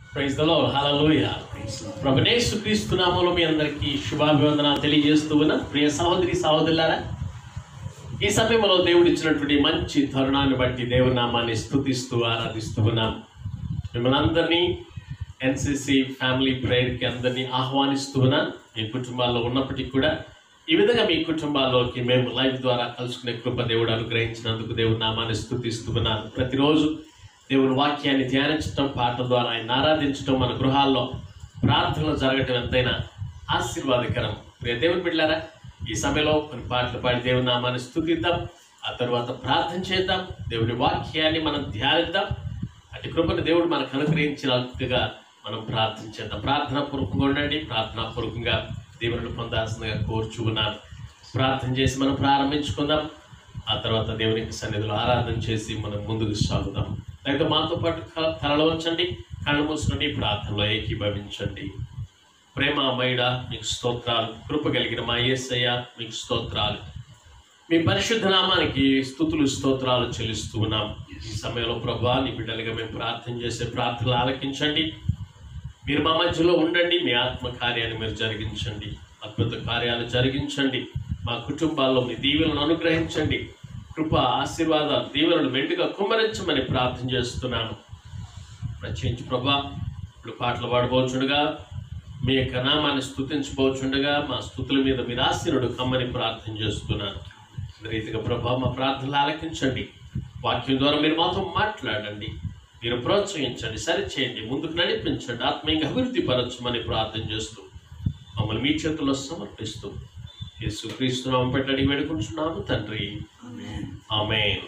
Praise the Lord hallelujah ప్రభునేసు క్రీస్తు నామములో మీ అందరికీ శుభాభివందనాలు తెలియజేస్తూ ఉన్న ప్రియ సహోదరి సహోదరులారా ఈ సమయంలో దేవుడు ఇచ్చినటువంటి మంచి తరుణాన్ని బట్టి దేవుని నామాన్ని స్తుతిస్తూ ఆరాధిస్తూ ఉన్నాం మిమ్మల్ని అందరినీ ఎన్సిసి ఫ్యామిలీ ప్రేయర్కి అందరినీ ఆహ్వానిస్తూ ఉన్నాను మీ కుటుంబాల్లో ఉన్నప్పటికీ కూడా ఈ విధంగా మీ కుటుంబాల్లోకి మేము లైవ్ ద్వారా కలుసుకునే కృప దేవుడు అనుగ్రహించినందుకు దేవుడి నామాన్ని స్తుతిస్తూ ఉన్నాను ప్రతిరోజు దేవుని వాక్యాన్ని ధ్యానించడం పాటల ద్వారా ఆయన ఆరాధించడం మన గృహాల్లో ప్రార్థనలు జరగటం ఎంతైనా ఆశీర్వాదకరం ప్రియ దేవుని బిడ్డారా ఈ సమయంలో కొన్ని పాటలు పాడి దేవుని నామాన్ని స్తుతిద్దాం ఆ తర్వాత ప్రార్థన చేద్దాం దేవుని వాక్యాన్ని మనం ధ్యానిద్దాం అటు కృపను దేవుడు మనకు అనుగ్రహించినట్టుగా మనం ప్రార్థన చేద్దాం ప్రార్థన పూర్వకంగా ఉండండి ప్రార్థనా పూర్వకంగా దేవుని పొందాల్సిందిగా కోరుచు ఉన్నాను ప్రార్థన చేసి మనం ప్రారంభించుకుందాం ఆ తర్వాత దేవుని యొక్క సన్నిధిలో ఆరాధన చేసి మనం ముందుకు సాగుదాం అయితే మాతో పాటు క- తలలో ఉంచండి కళ్ళు మూసుకొని ప్రార్థనలో ఏకీభవించండి ప్రేమమయుడ మీకు స్తోత్రాలు కృప కలిగిన మా యేసయ్య మీకు స్తోత్రాలు మీ పరిశుద్ధ నామానికి స్థుతులు స్తోత్రాలు చెల్లిస్తూ ఉన్నాం ఈ సమయంలో ప్రభా నీ బిడ్డలుగా మేము ప్రార్థన చేసే ప్రార్థనలు ఆలకించండి మీరు మా మధ్యలో ఉండండి మీ ఆత్మ కార్యాన్ని మీరు జరిగించండి అద్భుత కార్యాలు జరిగించండి మా కుటుంబాల్లో మీ దీవెలను అనుగ్రహించండి కృప ఆశీర్వాదాలు దీవెనలు మెండుగా కుమ్మరించమని ప్రార్థన చేస్తున్నాను రచించి ప్రభా ఇప్పుడు పాటలు పాడబోచుండగా మీ యొక్క నామాన్ని స్తుతించబోచుండగా మా స్థుతుల మీద మీరు ఆశీనుడు కమ్మని ప్రార్థన చేస్తున్నాను ఈ రీతిగా ప్రభా మా ప్రార్థనలు ఆలకించండి వాక్యం ద్వారా మీరు మాతో మాట్లాడండి మీరు ప్రోత్సహించండి సరిచేయండి ముందుకు నడిపించండి ఆత్మీయంగా అభివృద్ధి పరచమని ప్రార్థన చేస్తూ మమ్మల్ని మీ చేతుల్లో సమర్పిస్తూ యేసు క్రీస్తునామం పెట్టడి వేడుకుంటున్నాము తండ్రి ఆమేన్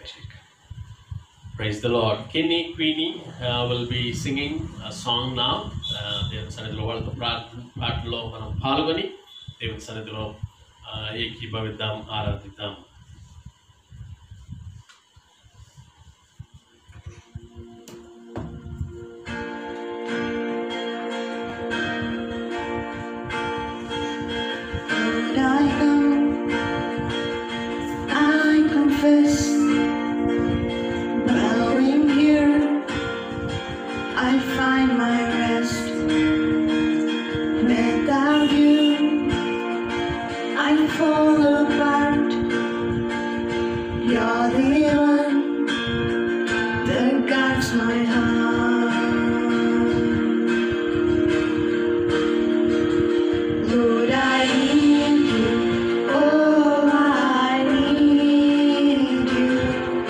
Praise the Lord. Kenny Queenie uh, will be singing a song now. Uh, దేవుని సన్నిధిలో వాళ్ళతో ప్రార్థన పాటలో మనం పాల్గొని దేవుని సన్నిధిలో uh, ఏకీభవిద్దాం ఆరాధిద్దాం And I know, I confess, bowing here, I find my rest. Without you, I fall apart. You're the one that guides my heart. Lord, I need you. Oh, I need you.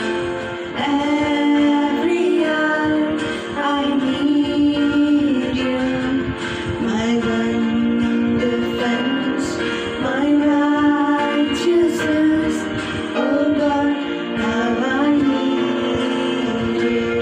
Every hour I need you. My one defense, my righteousness. Oh God, how I need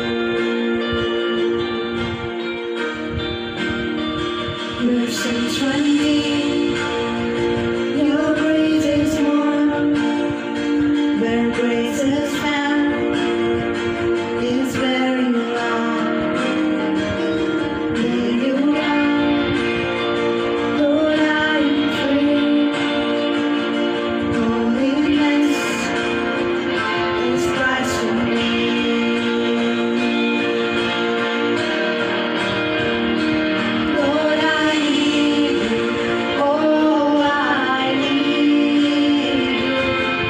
you. Your sins run deep. Your grace is more. Where grace is found is where you are. There you are. Lord, I am free. Holiness is Christ for me. Lord, I need you. Oh, I need you.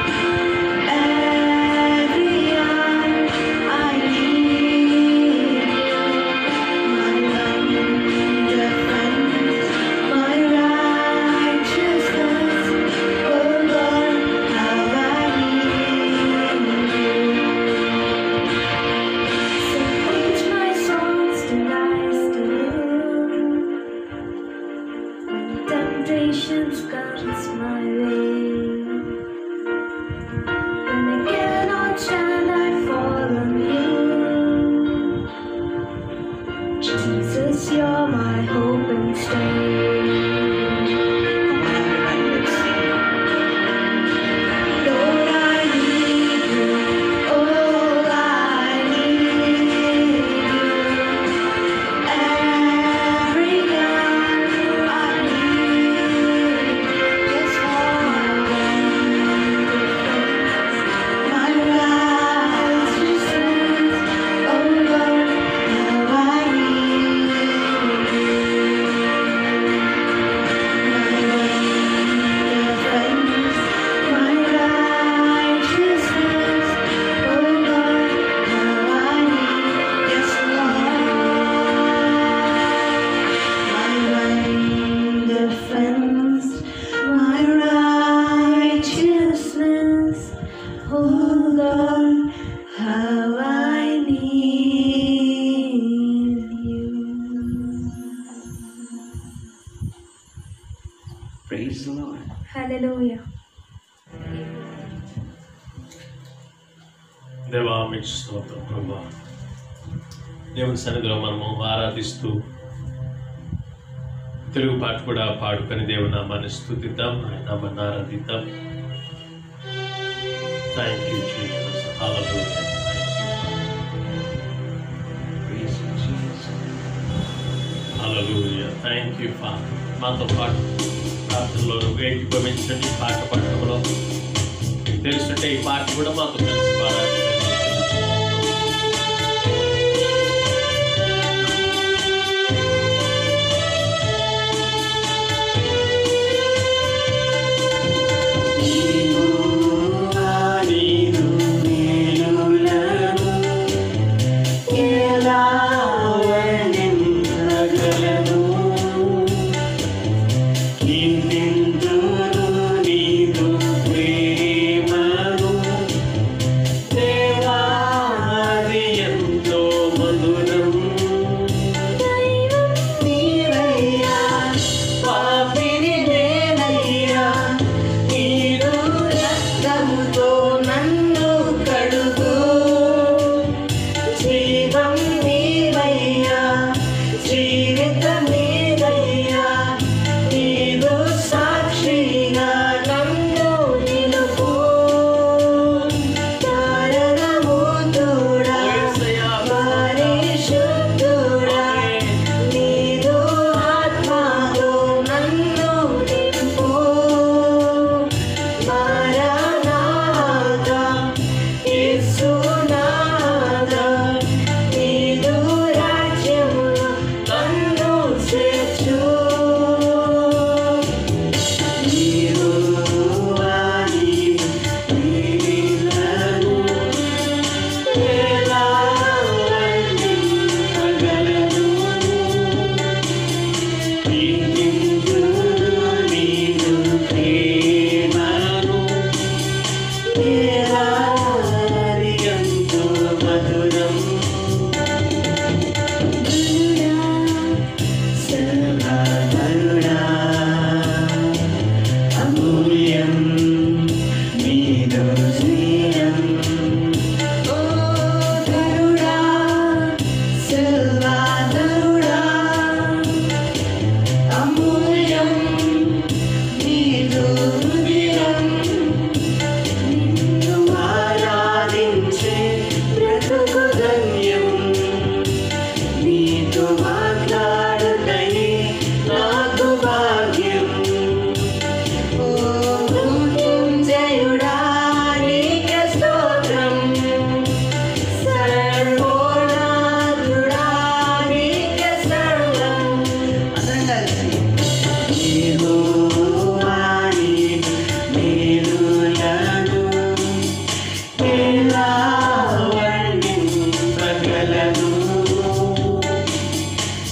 Every hour I need you. My one defense, my righteousness. Oh, Lord, how I need you. So teach my soul's delights to you. When temptations comes my way, when I cannot stand, I fall on you. Jesus, you're my hope and stay. Lord, I need you. Oh, I need you. Every hour I need just for my righteousness. Oh Lord, how I need Praise the Lord. Hallelujah. దేవా మీకు స్తోత్రం ప్రభా దేవుని సన్నిధిలో మనము ఆరాధిస్తూ తెలుగు పాట కూడా పాడుకొని దేవుని నామాన్ని స్థుతిద్దాం ఆయన నామాన్ని ఆరాధిద్దాం thank you Jesus hallelujah Praise you, Jesus. Hallelujah thank you Father మాతో పాటు ప్రార్థనలో ఏకీభవించండి పాట పట్టడంలో మీకు తెలుసుంటే ఈ పాట కూడా మాతో కలిసి పాడాలి నీవు మేలులను ఎలా వర్ణించగలను? నిన్నెందును నీదు ప్రేమను దేవా, అది ఎంతో మధురం నీవయ్యా, పాపిని నేనయ్యా, నీరు రక్తముతో నన్ను కడుగు జీవం నీవయ్యా జీవితం నీవయ్యా నీవు సాక్షిగా నన్ను నిలుపు కారణముతుడా పరిశుద్ధుడా నీదు ఆత్మతో నన్ను నింపు మారనాథా యేసునాథా నీదు రాజ్యములో నన్ను చేర్చు నీవు వాణి నీవిలను ఎలా వర్ణించగలను? నిందించును నీదు ప్రేమను ఎలా అది ఎంతో మధురం సర్వధరుడా అమూల్యం నీదు స్నేహం ఓ ధరుడా సర్వధరుడా అమూల్యం నీదు హృదయం నిన్ను ఆరాధించే బ్రతుకు ధన్యం నీతో మాట్లాడుటయే నాకు భాగ్యం ఓ మృత్యుంజయుడా నీకే స్తోత్రం సర్వోన్నతుడా నీకే సర్వం అందరం కలిసి యెహోవాని మేలులను ఎలా వర్ణింపగలను?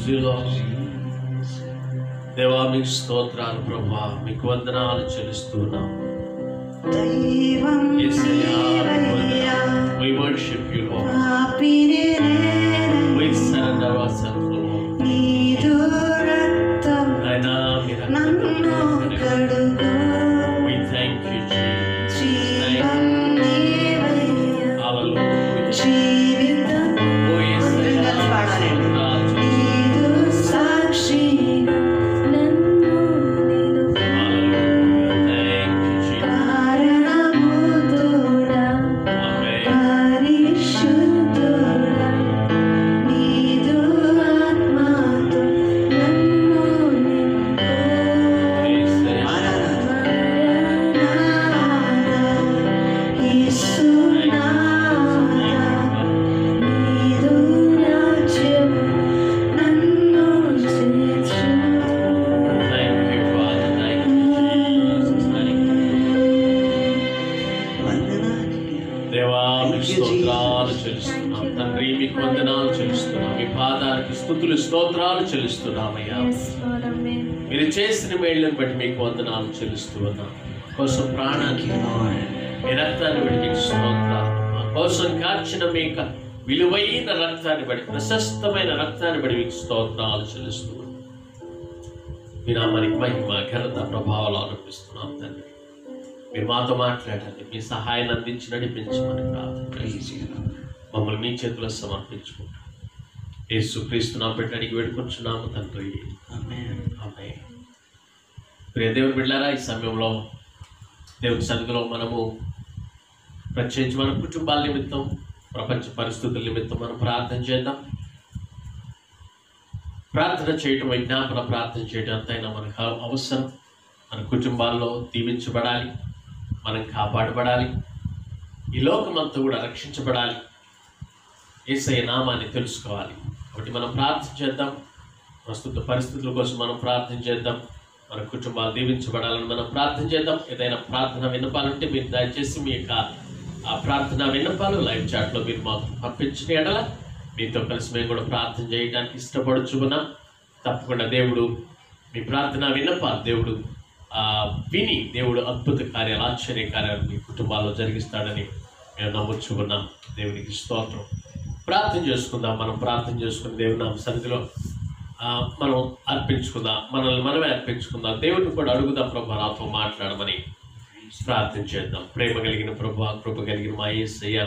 you, Lord. దేవా మీకు స్తోత్రాలు ప్రభా మీకు వందనాలు చెల్లిస్తున్నాం దైవం యేసయ్యా, మీకు నీవయ్యా, వందనాలు. We worship you, Lord. పాపిని నేనయ్యా, We surrender ourselves, Lord. నీదు రక్తం నాయనా, మీరు నన్ను కడుగు We thank you, Jesus. జీవం నీవయ్యా, Hallelujah. జీవితం Oh, యేసయ్యా, స్తోత్రాలు. నీదు సాక్షిగా నన్ను నిలుపు Hallelujah. Thank you, Jesus. కారణముతోడా Amen. పరిశుద్ధుడా నీదు ఆత్మతో నన్ను నింపు యేసయ్యా. మరణాదా యేసునాదా నీదు రాజ్యం నన్ను చేర్చు Thank you, Father. Thank you, Jesus. Thank you. దేవా మీకు స్తోత్రాలు చెల్లిస్తున్నాం తండ్రి మీకు వందనాలు చెల్లిస్తున్నాం మీ పాదానికి స్థుతులు స్తోత్రాలు చెల్లిస్తున్నామయ్యా మీరు చేసిన మేళ్ళని బట్టి మీకు వందనాలు చెల్లిస్తూ ఉన్నాం కోసం ప్రాణానికి మీ రక్తాన్ని బట్టి మీకు స్తోత్రాలు మా కోసం కార్చిన మీ యొక్క విలువైన రక్తాన్ని బట్టి ప్రశస్తమైన రక్తాన్ని బట్టి మీకు స్తోత్రాలు చెల్లిస్తూ ఉన్నాం మీ నామానికి మహిమ ఘనత ప్రభావాలు ఆరోపిస్తున్నాం తండ్రి మీరు మాతో మాట్లాడండి మీ సహాయాన్ని అందించి నడిపించమని ప్రార్థన చేస్తున్నాం. మమ్మల్ని మీ చేతిలో సమర్పించుకుంటాం యేసు క్రీస్తు నా పెట్టి అడిగి వేడుకొంచున్నాము తండ్రి ఆమె ప్రియ దేవుని బిడ్డారా ఈ సమయంలో దేవుని సన్నిధిలో మనము ప్రత్యేకించి మన కుటుంబాల నిమిత్తం ప్రపంచ పరిస్థితుల నిమిత్తం మనం ప్రార్థన చేద్దాం ప్రార్థన చేయటం విజ్ఞాపన ప్రార్థన చేయడం అంతైనా మనకు అవసరం మన కుటుంబాల్లో దీవించబడాలి మనం కాపాడబడాలి ఈ లోకమంతా కూడా రక్షించబడాలి ఏసయ్య నామాన్ని తెలుసుకోవాలి కాబట్టి మనం ప్రార్థన చేద్దాం ప్రస్తుత పరిస్థితుల కోసం మనం ప్రార్థన చేద్దాం మన కుటుంబాలు దీవించబడాలని మనం ప్రార్థన చేద్దాం ఏదైనా ప్రార్థన విన్నపాలుంటే మీరు దయచేసి మీ యొక్క ఆ ప్రార్థన విన్నపాలు లైవ్ చాట్లో మీరు మాకు పంపించిన ఎడల మీతో కలిసి మేము కూడా ప్రార్థన చేయడానికి ఇష్టపడుచుకున్నాం తప్పకుండా దేవుడు మీ ప్రార్థన విన్నపాలు దేవుడు ఆ, విని దేవుడు అద్భుత కార్యాలు ఆశ్చర్య కార్యాలు మీ కుటుంబాల్లో జరిగిస్తాడని మేము నమ్ముచుకున్నాం దేవునికి స్తోత్రం ప్రార్థన చేసుకుందాం మనం ప్రార్థన చేసుకుని దేవుని నామ సన్నిధిలో ఆ, మనం అర్పించుకుందాం మనల్ని మనమే అర్పించుకుందాం దేవుడిని కూడా అడుగుదాం ప్రభు నాతో మాట్లాడమని ప్రార్థన చేద్దాం ప్రేమ కలిగిన ప్రభు కృప కలిగిన మా యేసయ్య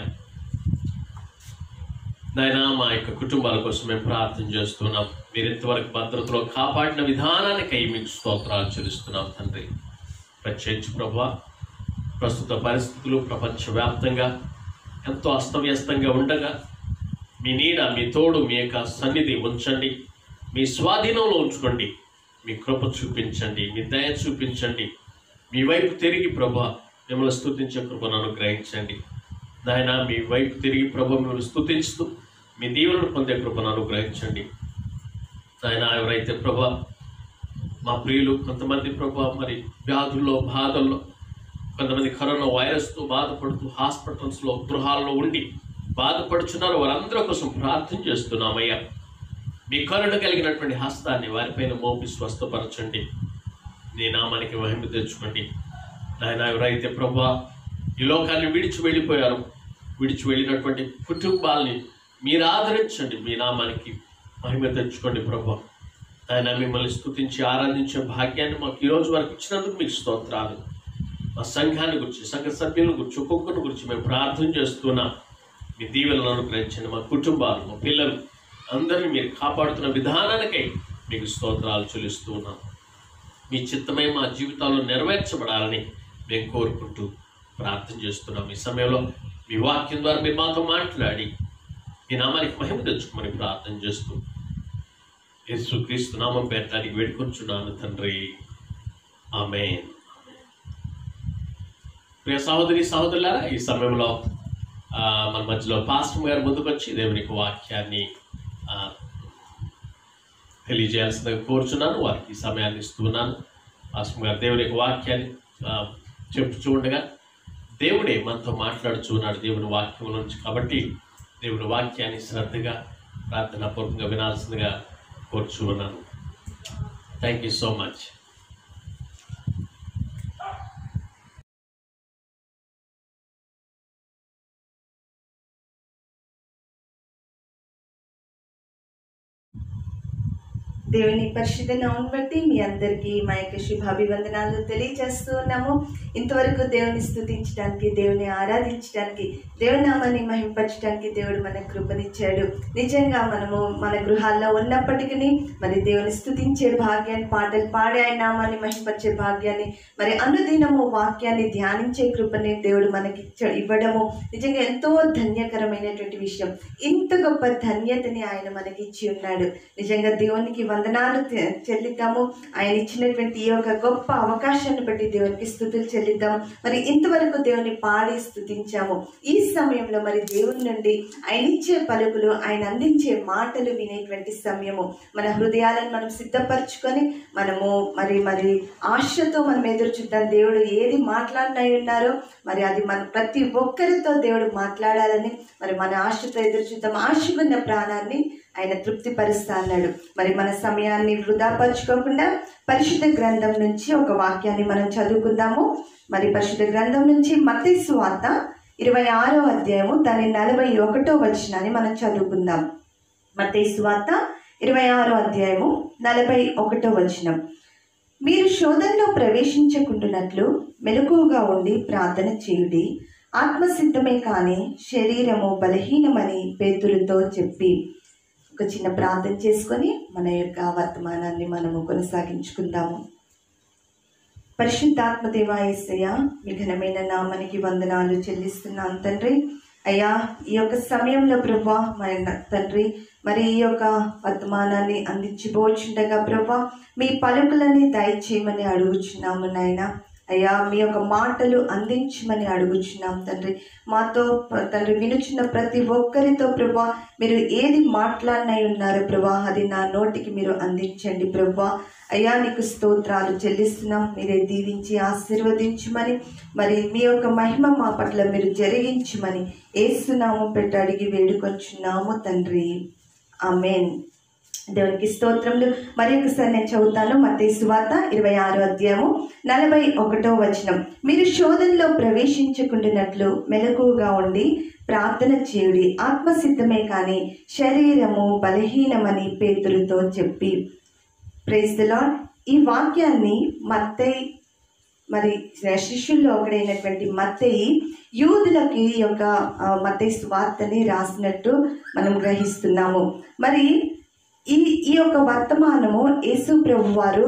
నాయన మా యొక్క కుటుంబాల కోసం మేము ప్రార్థన చేస్తున్నాం మీరు ఇంతవరకు భద్రతలో కాపాడిన విధానానికై మీకు స్తోత్రాలు చెల్లిస్తున్నాం తండ్రి ప్రత్యేకించి ప్రభు ప్రస్తుత పరిస్థితులు ప్రపంచవ్యాప్తంగా ఎంతో అస్తవ్యస్తంగా ఉండగా మీ నీడ మీ తోడు మీ యొక్క సన్నిధి ఉంచండి మీ స్వాధీనంలో ఉంచుకోండి మీ కృప చూపించండి మీ దయ చూపించండి మీ వైపు తిరిగి ప్రభా మిమ్మల్ని స్తుతించే కృపను అనుగ్రహించండి నాయన మీ వైపు తిరిగి ప్రభు మిమ్మల్ని స్తుతిస్తూ మీ దీవెనలు పొందే కృపను అనుగ్రహించండి నాయన ఎవరైతే ప్రభా మా ప్రియులు కొంతమంది ప్రభా మరి వ్యాధుల్లో బాధల్లో కొంతమంది కరోనా వైరస్తో బాధపడుతూ హాస్పిటల్స్లో గృహాల్లో ఉండి బాధపడుచున్నారు వారందరి కోసం ప్రార్థన చేస్తున్నామయ్యా మీ కరుణ కలిగినటువంటి హస్తాన్ని వారిపైన మోపి స్వస్థపరచండి నీ నామానికి మహిమ తెచ్చుకోండి నాయన ఎవరైతే ప్రభా ఈ లోకాన్ని విడిచి వెళ్ళిపోయారు విడిచి వెళ్ళినటువంటి కుటుంబాల్ని మీరు ఆదరించండి మీ నామానికి మహిమ తెచ్చుకోండి ప్రభా ఆయన మిమ్మల్ని స్తుతించి ఆరాధించే భాగ్యాన్ని మాకు ఈ రోజు వరకు ఇచ్చినందుకు మీకు స్తోత్రాలు మా సంఘాన్ని గురించి సంఘ సభ్యుల గురించి ఒక్కొక్కరి గురించి మేము ప్రార్థన చేస్తున్నాం మీ దీవెనలను అనుగ్రహించండి మా కుటుంబాలు మా పిల్లలు అందరినీ మీరు కాపాడుతున్న విధానానికై మీకు స్తోత్రాలు చెల్లిస్తూ ఉన్నాం మీ చిత్తమై మా జీవితాల్లో నెరవేర్చబడాలని మేము కోరుకుంటూ ప్రార్థన చేస్తున్నాం ఈ సమయంలో మీ వాక్యం ద్వారా మీరు మాతో మాట్లాడి మీ నామానికి మహిమ తెచ్చుకోమని ప్రార్థన చేస్తూ యేసు క్రీస్తు నామం పెట్టడానికి వేడుకొంచున్నాను తండ్రి ఆమేన్ ప్రియ సహోదరి సహోదరులారా ఈ సమయంలో ఆ, మన మధ్యలో పాస్టర్ గారు ముందుకు వచ్చి దేవునికి వాక్యాన్ని ఆ, తెలియజేయాల్సిందిగా కోరుచున్నాను వారికి ఈ సమయాన్ని ఇస్తున్నాను పాస్టర్ గారు దేవుని యొక్క వాక్యాన్ని ఆ, చెప్తూ ఉండగా దేవుడే మనతో మాట్లాడుచున్నాడు దేవుని వాక్యం నుంచి కాబట్టి దేవుని వాక్యాన్ని శ్రద్ధగా ప్రార్థనాపూర్వకంగా వినాల్సిందిగా కోర్చు ఉన్నాను థ్యాంక్ యూ సో మచ్ దేవుని పరిశుద్ధ నామం బట్టి మీ అందరికీ మా యొక్క శుభాభివందనాలు తెలియజేస్తూ ఉన్నాము ఇంతవరకు దేవుని స్తుతించడానికి దేవుని ఆరాధించడానికి దేవుని నామాన్ని మహింపరచడానికి దేవుడు మనకు కృపనిచ్చాడు నిజంగా మనము మన గృహాల్లో ఉన్నప్పటికీ మరి దేవుని స్తుతించే భాగ్యాన్ని పాటలు పాడే ఆయన నామాన్ని మహింపరిచే భాగ్యాన్ని మరి అనుదినము వాక్యాన్ని ధ్యానించే కృపని దేవుడు మనకి ఇచ్చ- ఇవ్వడము నిజంగా ఎంతో ధన్యకరమైనటువంటి విషయం ఇంత గొప్ప ధన్యతని ఆయన మనకి ఇచ్చి ఉన్నాడు నిజంగా దేవునికి వందనాలు తె- చెల్లిద్దాము ఆయన ఇచ్చినటువంటి ఈ యొక్క గొప్ప అవకాశాన్ని బట్టి దేవునికి స్థుతులు చెల్లిద్దాం మరి ఇంతవరకు దేవుని పాడి స్థుతించాము ఈ సమయంలో మరి దేవుని నుండి ఆయన ఇచ్చే పలుకులు ఆయన అందించే మాటలు వినేటువంటి సమయము మన హృదయాలను మనం సిద్ధపరచుకొని మనము మరి మరి ఆశతో మనం ఎదురు చూద్దాం దేవుడు ఏది మాట్లాడినై ఉన్నారో మరి అది మన ప్రతి ఒక్కరితో దేవుడు మాట్లాడాలని మరి మన ఆశతో ఎదురు చూద్దాం ఆశకున్న ప్రాణాన్ని ఆయన తృప్తిపరుస్తా అన్నాడు మరి మన సమయాన్ని వృధాపరచుకోకుండా పరిశుద్ధ గ్రంథం నుంచి ఒక వాక్యాన్ని మనం చదువుకుందాము మరి పరిశుద్ధ గ్రంథం నుంచి మత్తయి వార్త ఇరవై ఆరో అధ్యాయము దాని నలభై ఒకటో వచనాన్ని మనం చదువుకుందాం మత్తయి వార్త ఇరవై ఆరో అధ్యాయము నలభై ఒకటో వచనం మీరు శోధనలో ప్రవేశించకుండానట్లు మెలకువగా ఉండి ప్రార్థన చేయుడి ఆత్మసిద్ధమే కానీ శరీరము బలహీనమని పేతులతో చెప్పి ఒక చిన్న ప్రార్థన చేసుకొని మన యొక్క వర్తమానాన్ని మనము కొనసాగించుకుందాము పరిశుద్ధాత్మ దేవాయసయ్య మీ ఘనమైన నామనికి వందనాలు చెల్లిస్తున్నాను తండ్రి అయ్యా ఈ యొక్క సమయంలో ప్రభా మరి నా తండ్రి మరి ఈ యొక్క వర్తమానాన్ని అందించిపోచుండగా ప్రభా మీ పలుకులని దయచేయమని అడుగుచున్నాము నాయన అయ్యా మీ యొక్క మాటలు అందించమని అడుగుచున్నాం తండ్రి మాతో ప- తండ్రి వినుచున్న ప్రతి ఒక్కరితో ప్రభా మీరు ఏది మాట్లాడినై ఉన్నారో ప్రభా అది నా నోటికి మీరు అందించండి ప్రభా అయ్యా నీకు స్తోత్రాలు చెల్లిస్తున్నాం మీరే దీవించి ఆశీర్వదించమని మరి మీ యొక్క మహిమ మా పట్ల మీరు జరిగించమని ఏసునామం పెట్టి అడిగి వేడుకొంచున్నాము తండ్రి ఆమెన్ దేవునికి స్తోత్రములు మరి ఒకసారి నేను చదువుతాను మత్తయి సువార్త ఇరవై ఆరో అధ్యాయము నలభై ఒకటో వచనం మీరు శోధనలో ప్రవేశించకుండానట్లు మెలకువగా ఉండి ప్రార్థన చేయుడి ఆత్మసిద్ధమే కానీ శరీరము బలహీనమని పేతులతో చెప్పి ప్రైజ్ ద లార్డ్ ఈ వాక్యాన్ని మత్తయి మరి శిష్యుల్లో ఒకడైనటువంటి మత్తయి యూదులకి ఈ యొక్క ఆ, మత్తయి స్వార్తని రాసినట్టు మనం గ్రహిస్తున్నాము మరి ఈ ఈ యొక్క వర్తమానము యేసు ప్రభు వారు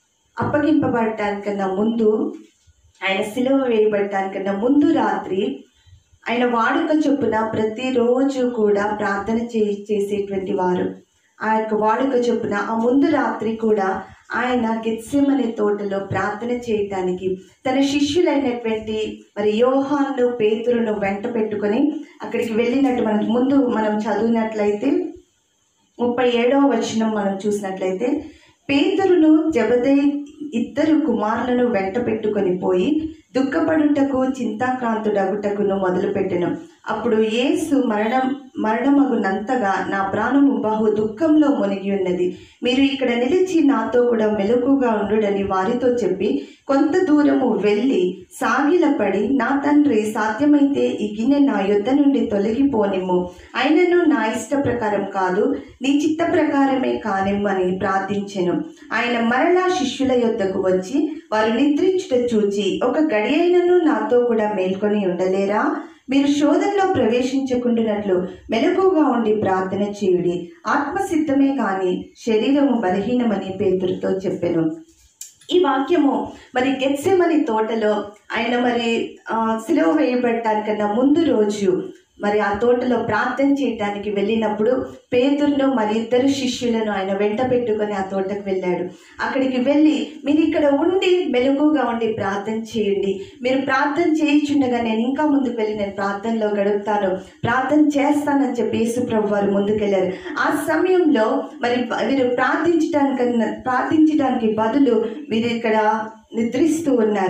అప్పగింపబడటానికన్నా ముందు ఆయన సిలువ వేయబడటానికన్నా ముందు రాత్రి ఆయన వాడుక చొప్పున ప్రతిరోజు కూడా ప్రార్థన చే చేసేటువంటి వారు ఆ యొక్క వాడుక చొప్పున ఆ ముందు రాత్రి కూడా ఆయన గెత్సెమనే తోటలో ప్రార్థన చేయటానికి తన శిష్యులైనటువంటి మరి యోహాన్ను పేతురును వెంట పెట్టుకొని అక్కడికి వెళ్ళినట్టు మనకు ముందు మనం చదివినట్లయితే ముప్పై ఏడవ వచనం మనం చూసినట్లయితే పేదరును జబదై ఇద్దరు కుమారులను వెంట పెట్టుకొని పోయి దుఃఖపడుటకు చింతాక్రాంతుడగుటకును మొదలుపెట్టెను అప్పుడు యేసు మరణం మరణమగునంతగా నా ప్రాణము బహు దుఃఖంలో మునిగి ఉన్నది మీరు ఇక్కడ నిలిచి నాతో కూడా మెలకుగా ఉండుడని వారితో చెప్పి కొంత దూరము వెళ్ళి సాగిలపడి నా తండ్రి సాధ్యమైతే ఈ గిన్నె నా యొద్ద నుండి తొలగిపోనిమ్ము అయినను నా ఇష్ట ప్రకారం కాదు నీ చిత్త ప్రకారమే కానిమ్మని ప్రార్థించెను ఆయన మరలా శిష్యుల యొద్దకు వచ్చి వారు నిద్రించుట చూచి ఒక గడి అయినను నాతో కూడా మేల్కొని ఉండలేరా మీరు శోధనలో ప్రవేశించకుండానట్లు మెలకుగా ఉండి ప్రార్థన చేయుడి ఆత్మసిద్ధమే కానీ శరీరము బలహీనమని పేతురుతో చెప్పెను ఈ వాక్యము మరి గెత్సెమని తోటలో ఆయన మరి ఆ, సిలువ వేయబడటానికన్నా ముందు రోజు మరి ఆ తోటలో ప్రార్థన చేయటానికి వెళ్ళినప్పుడు పేతురును మరి ఇద్దరు శిష్యులను ఆయన వెంట పెట్టుకొని ఆ తోటకు వెళ్ళాడు అక్కడికి వెళ్ళి మీరు ఇక్కడ ఉండి మెలకుగా ఉండి ప్రార్థన చేయండి మీరు ప్రార్థన చేయించుండగా నేను ఇంకా ముందుకు వెళ్ళి నేను ప్రార్థనలో గడుపుతాను ప్రార్థన చేస్తానని చెప్పి యేసుప్రభు వారు ముందుకెళ్ళారు ఆ సమయంలో మరి వీరు ప్రార్థించడానికన్నా ప్రార్థించడానికి బదులు వీరు ఇక్కడ నిద్రిస్తూ ఉన్నారు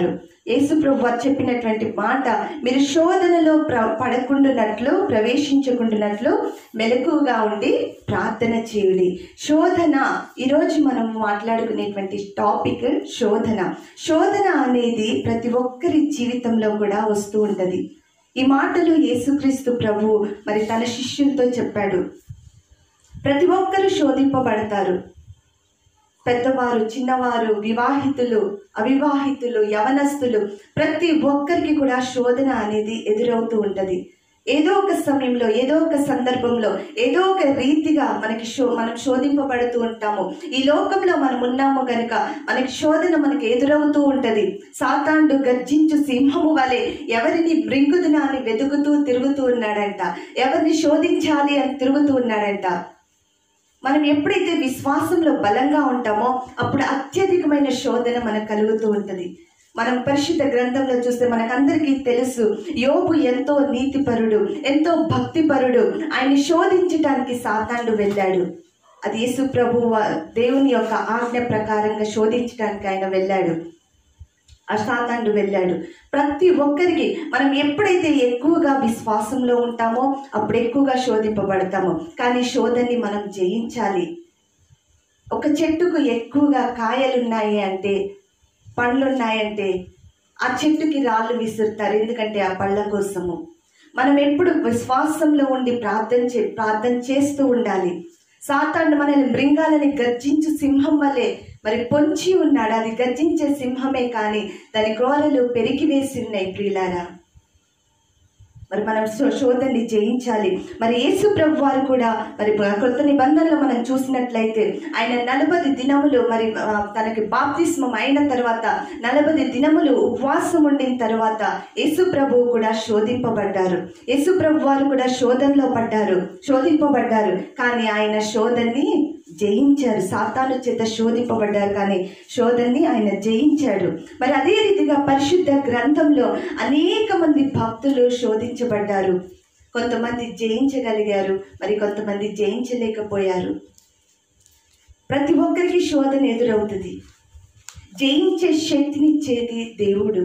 యేసు ప్రభు వారు చెప్పినటువంటి మాట మీరు శోధనలో ప్ర పడకుండానట్లు ప్రవేశించకుండానట్లు మెలకుగా ఉండి ప్రార్థన చేయుడి శోధన ఈరోజు మనం మాట్లాడుకునేటువంటి టాపిక్ శోధన శోధన అనేది ప్రతి ఒక్కరి జీవితంలో కూడా వస్తూ ఉంటుంది ఈ మాటలు యేసుక్రీస్తు ప్రభు మరి తన శిష్యులతో చెప్పాడు ప్రతి ఒక్కరూ శోధింపబడతారు పెద్దవారు చిన్నవారు వివాహితులు అవివాహితులు యవనస్తులు ప్రతి ఒక్కరికి కూడా శోధన అనేది ఎదురవుతూ ఉంటుంది ఏదో ఒక సమయంలో ఏదో ఒక సందర్భంలో ఏదో ఒక రీతిగా మనకి శో మనం శోధింపబడుతూ ఉంటాము ఈ లోకంలో మనం ఉన్నాము గనుక మనకి శోధన మనకి ఎదురవుతూ ఉంటది సాతాండు గర్జించు సింహము వలె ఎవరిని బ్రింగుదునా అని వెతుకుతూ తిరుగుతూ ఉన్నాడంట ఎవరిని శోధించాలి అని తిరుగుతూ ఉన్నాడంట మనం ఎప్పుడైతే విశ్వాసంలో బలంగా ఉంటామో అప్పుడు అత్యధికమైన శోధన మనకు కలుగుతూ ఉంటుంది మనం పరిశుద్ధ గ్రంథంలో చూస్తే మనకందరికీ తెలుసు యోబు ఎంతో నీతిపరుడు ఎంతో భక్తిపరుడు ఆయన శోధించటానికి సాతాండు వెళ్ళాడు అది యేసు ప్రభు దేవుని యొక్క ఆజ్ఞ ప్రకారంగా శోధించడానికి ఆయన వెళ్ళాడు ఆ సాతాండు వెళ్ళాడు ప్రతి ఒక్కరికి మనం ఎప్పుడైతే ఎక్కువగా విశ్వాసంలో ఉంటామో అప్పుడు ఎక్కువగా శోధింపబడతాము కానీ శోధనని మనం జయించాలి ఒక చెట్టుకు ఎక్కువగా కాయలున్నాయి అంటే పండ్లున్నాయంటే ఆ చెట్టుకి రాళ్ళు విసురుతారు ఎందుకంటే ఆ పళ్ళ కోసము మనం ఎప్పుడు విశ్వాసంలో ఉండి ప్రార్థన చే ప్రార్థన చేస్తూ ఉండాలి సాతాండు మనల్ని మృంగాలని గర్జించు సింహం వల్లే మరి పొంచి ఉన్నాడు అది గర్జించే సింహమే కానీ దాని క్రోరలు పెరిగి వేసి ఉన్నాయి ప్రియులారా మరి మనం శో- శోధనని జయించాలి మరి యేసు ప్రభు వారు కూడా మరి కొత్త నిబంధనలో మనం చూసినట్లయితే ఆయన నలభై దినములు మరి ఆ, తనకి బాప్తిస్మం అయిన తర్వాత నలభై దినములు ఉపవాసం ఉండిన తర్వాత యేసు ప్రభువు కూడా శోధింపబడ్డారు యేసు ప్రభు వారు కూడా శోధనలో పడ్డారు శోధింపబడ్డారు కానీ ఆయన శోధనని జయించారు సాతాను చేత శోధింపబడ్డారు కానీ శోధనని ఆయన జయించాడు మరి అదే రీతిగా పరిశుద్ధ గ్రంథంలో అనేక మంది భక్తులు శోధించబడ్డారు కొంతమంది జయించగలిగారు మరి కొంతమంది జయించలేకపోయారు ప్రతి ఒక్కరికి శోధన ఎదురవుతుంది జయించే శక్తినిచ్చేది దేవుడు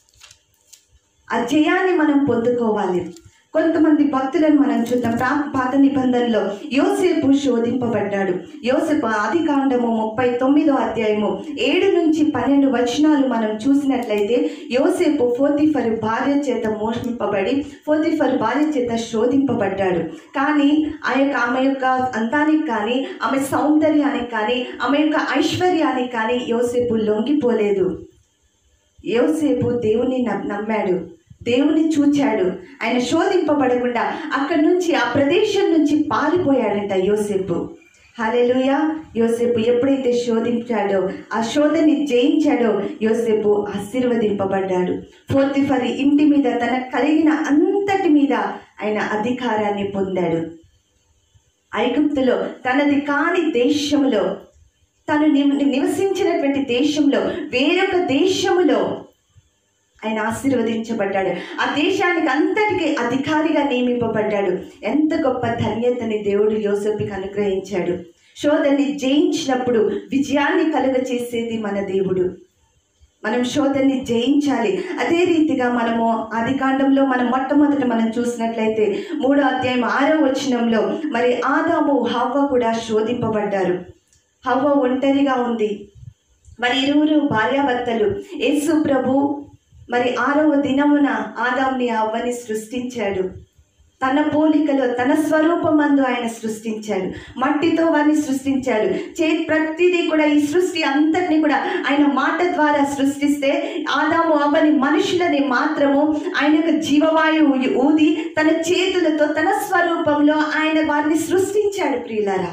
ఆ జయాన్ని మనం పొందుకోవాలి కొంతమంది భక్తులను మనం చూద్దాం ప్రా- పాత నిబంధనలో యోసేపు శోధింపబడ్డాడు యోసేపు ఆది కాండము ముప్పై తొమ్మిదో అధ్యాయము ఏడు నుంచి పన్నెండు వచనాలు మనం చూసినట్లయితే యోసేపు ఫోతిఫర్ భార్య చేత మోషింపబడి ఫోతిఫర్ భార్య చేత శోధింపబడ్డాడు కానీ ఆ యొక్క ఆమె యొక్క అంతానికి కానీ ఆమె సౌందర్యానికి కానీ ఆమె యొక్క ఐశ్వర్యానికి కానీ యోసేపు లొంగిపోలేదు యోసేపు దేవుని నమ్- నమ్మాడు దేవుని చూచాడు ఆయన శోధింపబడకుండా అక్కడి నుంచి ఆ ప్రదేశం నుంచి పారిపోయాడంట యోసేపు హల్లెలూయ యోసేపు ఎప్పుడైతే శోధించాడో ఆ శోధని జయించాడో యోసేపు ఆశీర్వదింపబడ్డాడు ఫోర్తిఫరి ఇంటి మీద తనకు కలిగిన అంతటి మీద ఆయన అధికారాన్ని పొందాడు ఐగుప్తులో తనది కాని దేశంలో తను నివ- నివసించినటువంటి దేశంలో వేరొక దేశములో ఆయన ఆశీర్వదించబడ్డాడు ఆ దేశానికి అంతటికి అధికారిగా నియమింపబడ్డాడు ఎంత గొప్ప ధన్యతని దేవుడు యోసేపుకి అనుగ్రహించాడు శోధని జయించినప్పుడు విజయాన్ని కలుగచేసేది మన దేవుడు మనం శోధనని జయించాలి అదే రీతిగా మనము ఆది కాండంలో మనం మొట్టమొదట మనం చూసినట్లయితే మూడో అధ్యాయం ఆరో వచనంలో మరి ఆదాము హవ్వ కూడా శోధింపబడ్డారు హవ్వ ఒంటరిగా ఉంది మరి ఇరువురు భార్యాభర్తలు యేసు ప్రభు మరి ఆరవ దినమున ఆదాంని అవ్వని సృష్టించాడు తన పోలికలో తన స్వరూపమందు ఆయన సృష్టించాడు మట్టితో వారిని సృష్టించాడు చే ప్రతిదీ కూడా ఈ సృష్టి అంతటిని కూడా ఆయన మాట ద్వారా సృష్టిస్తే ఆదాము అవ్వని మనుషులని మాత్రము ఆయనకు జీవవాయువు ఊది తన చేతులతో తన స్వరూపంలో ఆయన వారిని సృష్టించాడు ప్రియులారా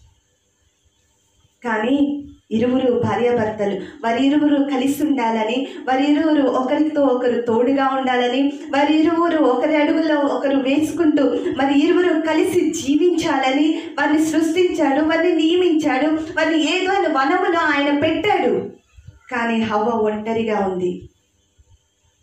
కానీ ఇరువురు భార్యాభర్తలు వారి ఇరువురు కలిసి ఉండాలని వారి ఇరువురు ఒకరితో ఒకరు తోడుగా ఉండాలని వారి ఇరువురు ఒకరి అడుగులో ఒకరు వేసుకుంటూ మరి ఇరువురు కలిసి జీవించాలని వారిని సృష్టించాడు వారిని నియమించాడు వారిని ఏదో అని వనములో ఆయన పెట్టాడు కానీ హవ్వ ఒంటరిగా ఉంది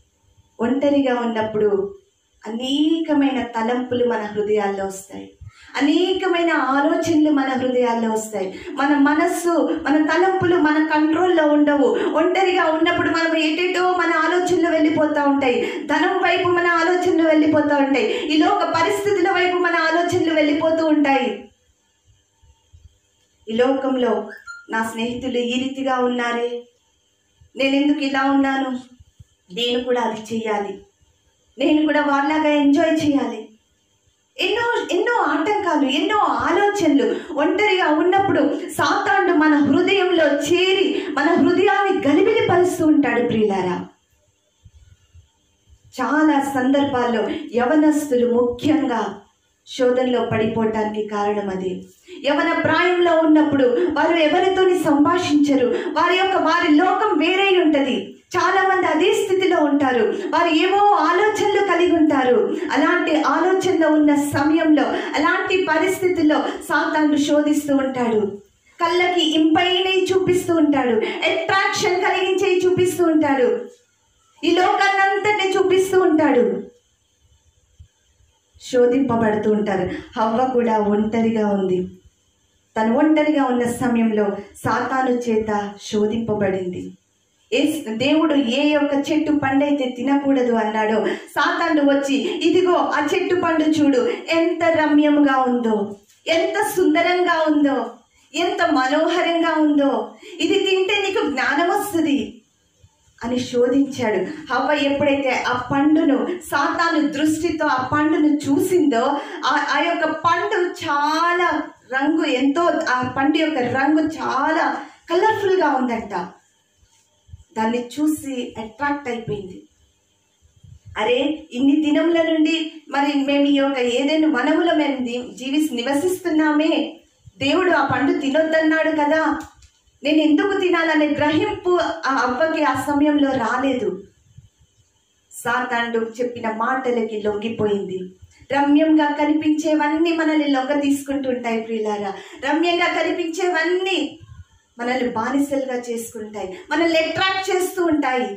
ఒంటరిగా ఉన్నప్పుడు అనేకమైన తలంపులు మన హృదయాల్లో వస్తాయి అనేకమైన ఆలోచనలు మన హృదయాల్లో వస్తాయి మన మనస్సు మన తలంపులు మన కంట్రోల్లో ఉండవు ఒంటరిగా ఉన్నప్పుడు మనం ఎటెటో మన ఆలోచనలు వెళ్ళిపోతూ ఉంటాయి ధనం వైపు మన ఆలోచనలు వెళ్ళిపోతూ ఉంటాయి ఈ లోక పరిస్థితుల వైపు మన ఆలోచనలు వెళ్ళిపోతూ ఉంటాయి ఈ లోకంలో నా స్నేహితులు ఈ రీతిగా ఉన్నారే నేను ఎందుకు ఇలా ఉన్నాను నేను కూడా అది చెయ్యాలి నేను కూడా వాళ్ళలాగా ఎంజాయ్ చేయాలి ఎన్నో ఎన్నో ఆటంకాలు ఎన్నో ఆలోచనలు ఒంటరిగా ఉన్నప్పుడు సాతాండు మన హృదయంలో చేరి మన హృదయాన్ని గలిబిలి పరుస్తూ ఉంటాడు ప్రియులారా చాలా సందర్భాల్లో యవనస్తులు ముఖ్యంగా శోధనలో పడిపోవటానికి కారణం అది యవన ప్రాయంలో ఉన్నప్పుడు వారు ఎవరితోని సంభాషించరు వారి యొక్క వారి లోకం వేరే ఉంటది చాలా మంది అదే స్థితిలో ఉంటారు వారు ఏవో ఆలోచనలు కలిగి ఉంటారు అలాంటి ఆలోచనలో ఉన్న సమయంలో అలాంటి పరిస్థితుల్లో సాతాను శోధిస్తూ ఉంటాడు కళ్ళకి ఇంపైనవి చూపిస్తూ ఉంటాడు అట్రాక్షన్ కలిగించే చూపిస్తూ ఉంటాడు ఈ లోకాన్నంతటిని చూపిస్తూ ఉంటాడు శోధింపబడుతూ ఉంటారు హవ్వ కూడా ఒంటరిగా ఉంది తను ఒంటరిగా ఉన్న సమయంలో సాతాను చేత శోధింపబడింది ఏ దేవుడు ఏ యొక్క చెట్టు పండైతే తినకూడదు అన్నాడో సాతాను వచ్చి ఇదిగో ఆ చెట్టు పండు చూడు ఎంత రమ్యంగా ఉందో ఎంత సుందరంగా ఉందో ఎంత మనోహరంగా ఉందో ఇది తింటే నీకు జ్ఞానం వస్తుంది అని శోధించాడు హవ్వ ఎప్పుడైతే ఆ పండును సాతాను దృష్టితో ఆ పండును చూసిందో ఆ ఆ యొక్క పండు చాలా రంగు ఎంతో ఆ పండు యొక్క రంగు చాలా కలర్ఫుల్గా ఉందంట దాన్ని చూసి అట్రాక్ట్ అయిపోయింది అరే ఇన్ని దినముల నుండి మరి మేము ఈ యొక్క ఏదైనా వనములో మేము ది- జీవిస్ నివసిస్తున్నామే దేవుడు ఆ పండు తినొద్దన్నాడు కదా నేను ఎందుకు తినాలనే గ్రహింపు ఆ అవ్వకి ఆ సమయంలో రాలేదు సాతాండు చెప్పిన మాటలకి లొంగిపోయింది రమ్యంగా కనిపించేవన్నీ మనల్ని లొంగ తీసుకుంటూ ఉంటాయి ప్రియులారా రమ్యంగా కనిపించేవన్నీ మనల్ని బానిసలుగా చేసుకుంటాయి మనల్ని అట్రాక్ట్ చేస్తూ ఉంటాయి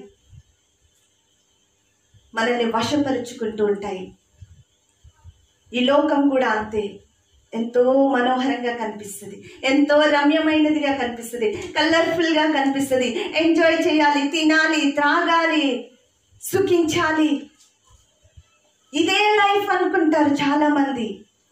మనల్ని వశపరుచుకుంటూ ఉంటాయి ఈ లోకం కూడా అంతే ఎంతో మనోహరంగా కనిపిస్తుంది ఎంతో రమ్యమైనదిగా కనిపిస్తుంది కలర్ఫుల్గా కనిపిస్తుంది ఎంజాయ్ చేయాలి తినాలి త్రాగాలి సుఖించాలి ఇదే లైఫ్ అనుకుంటారు చాలామంది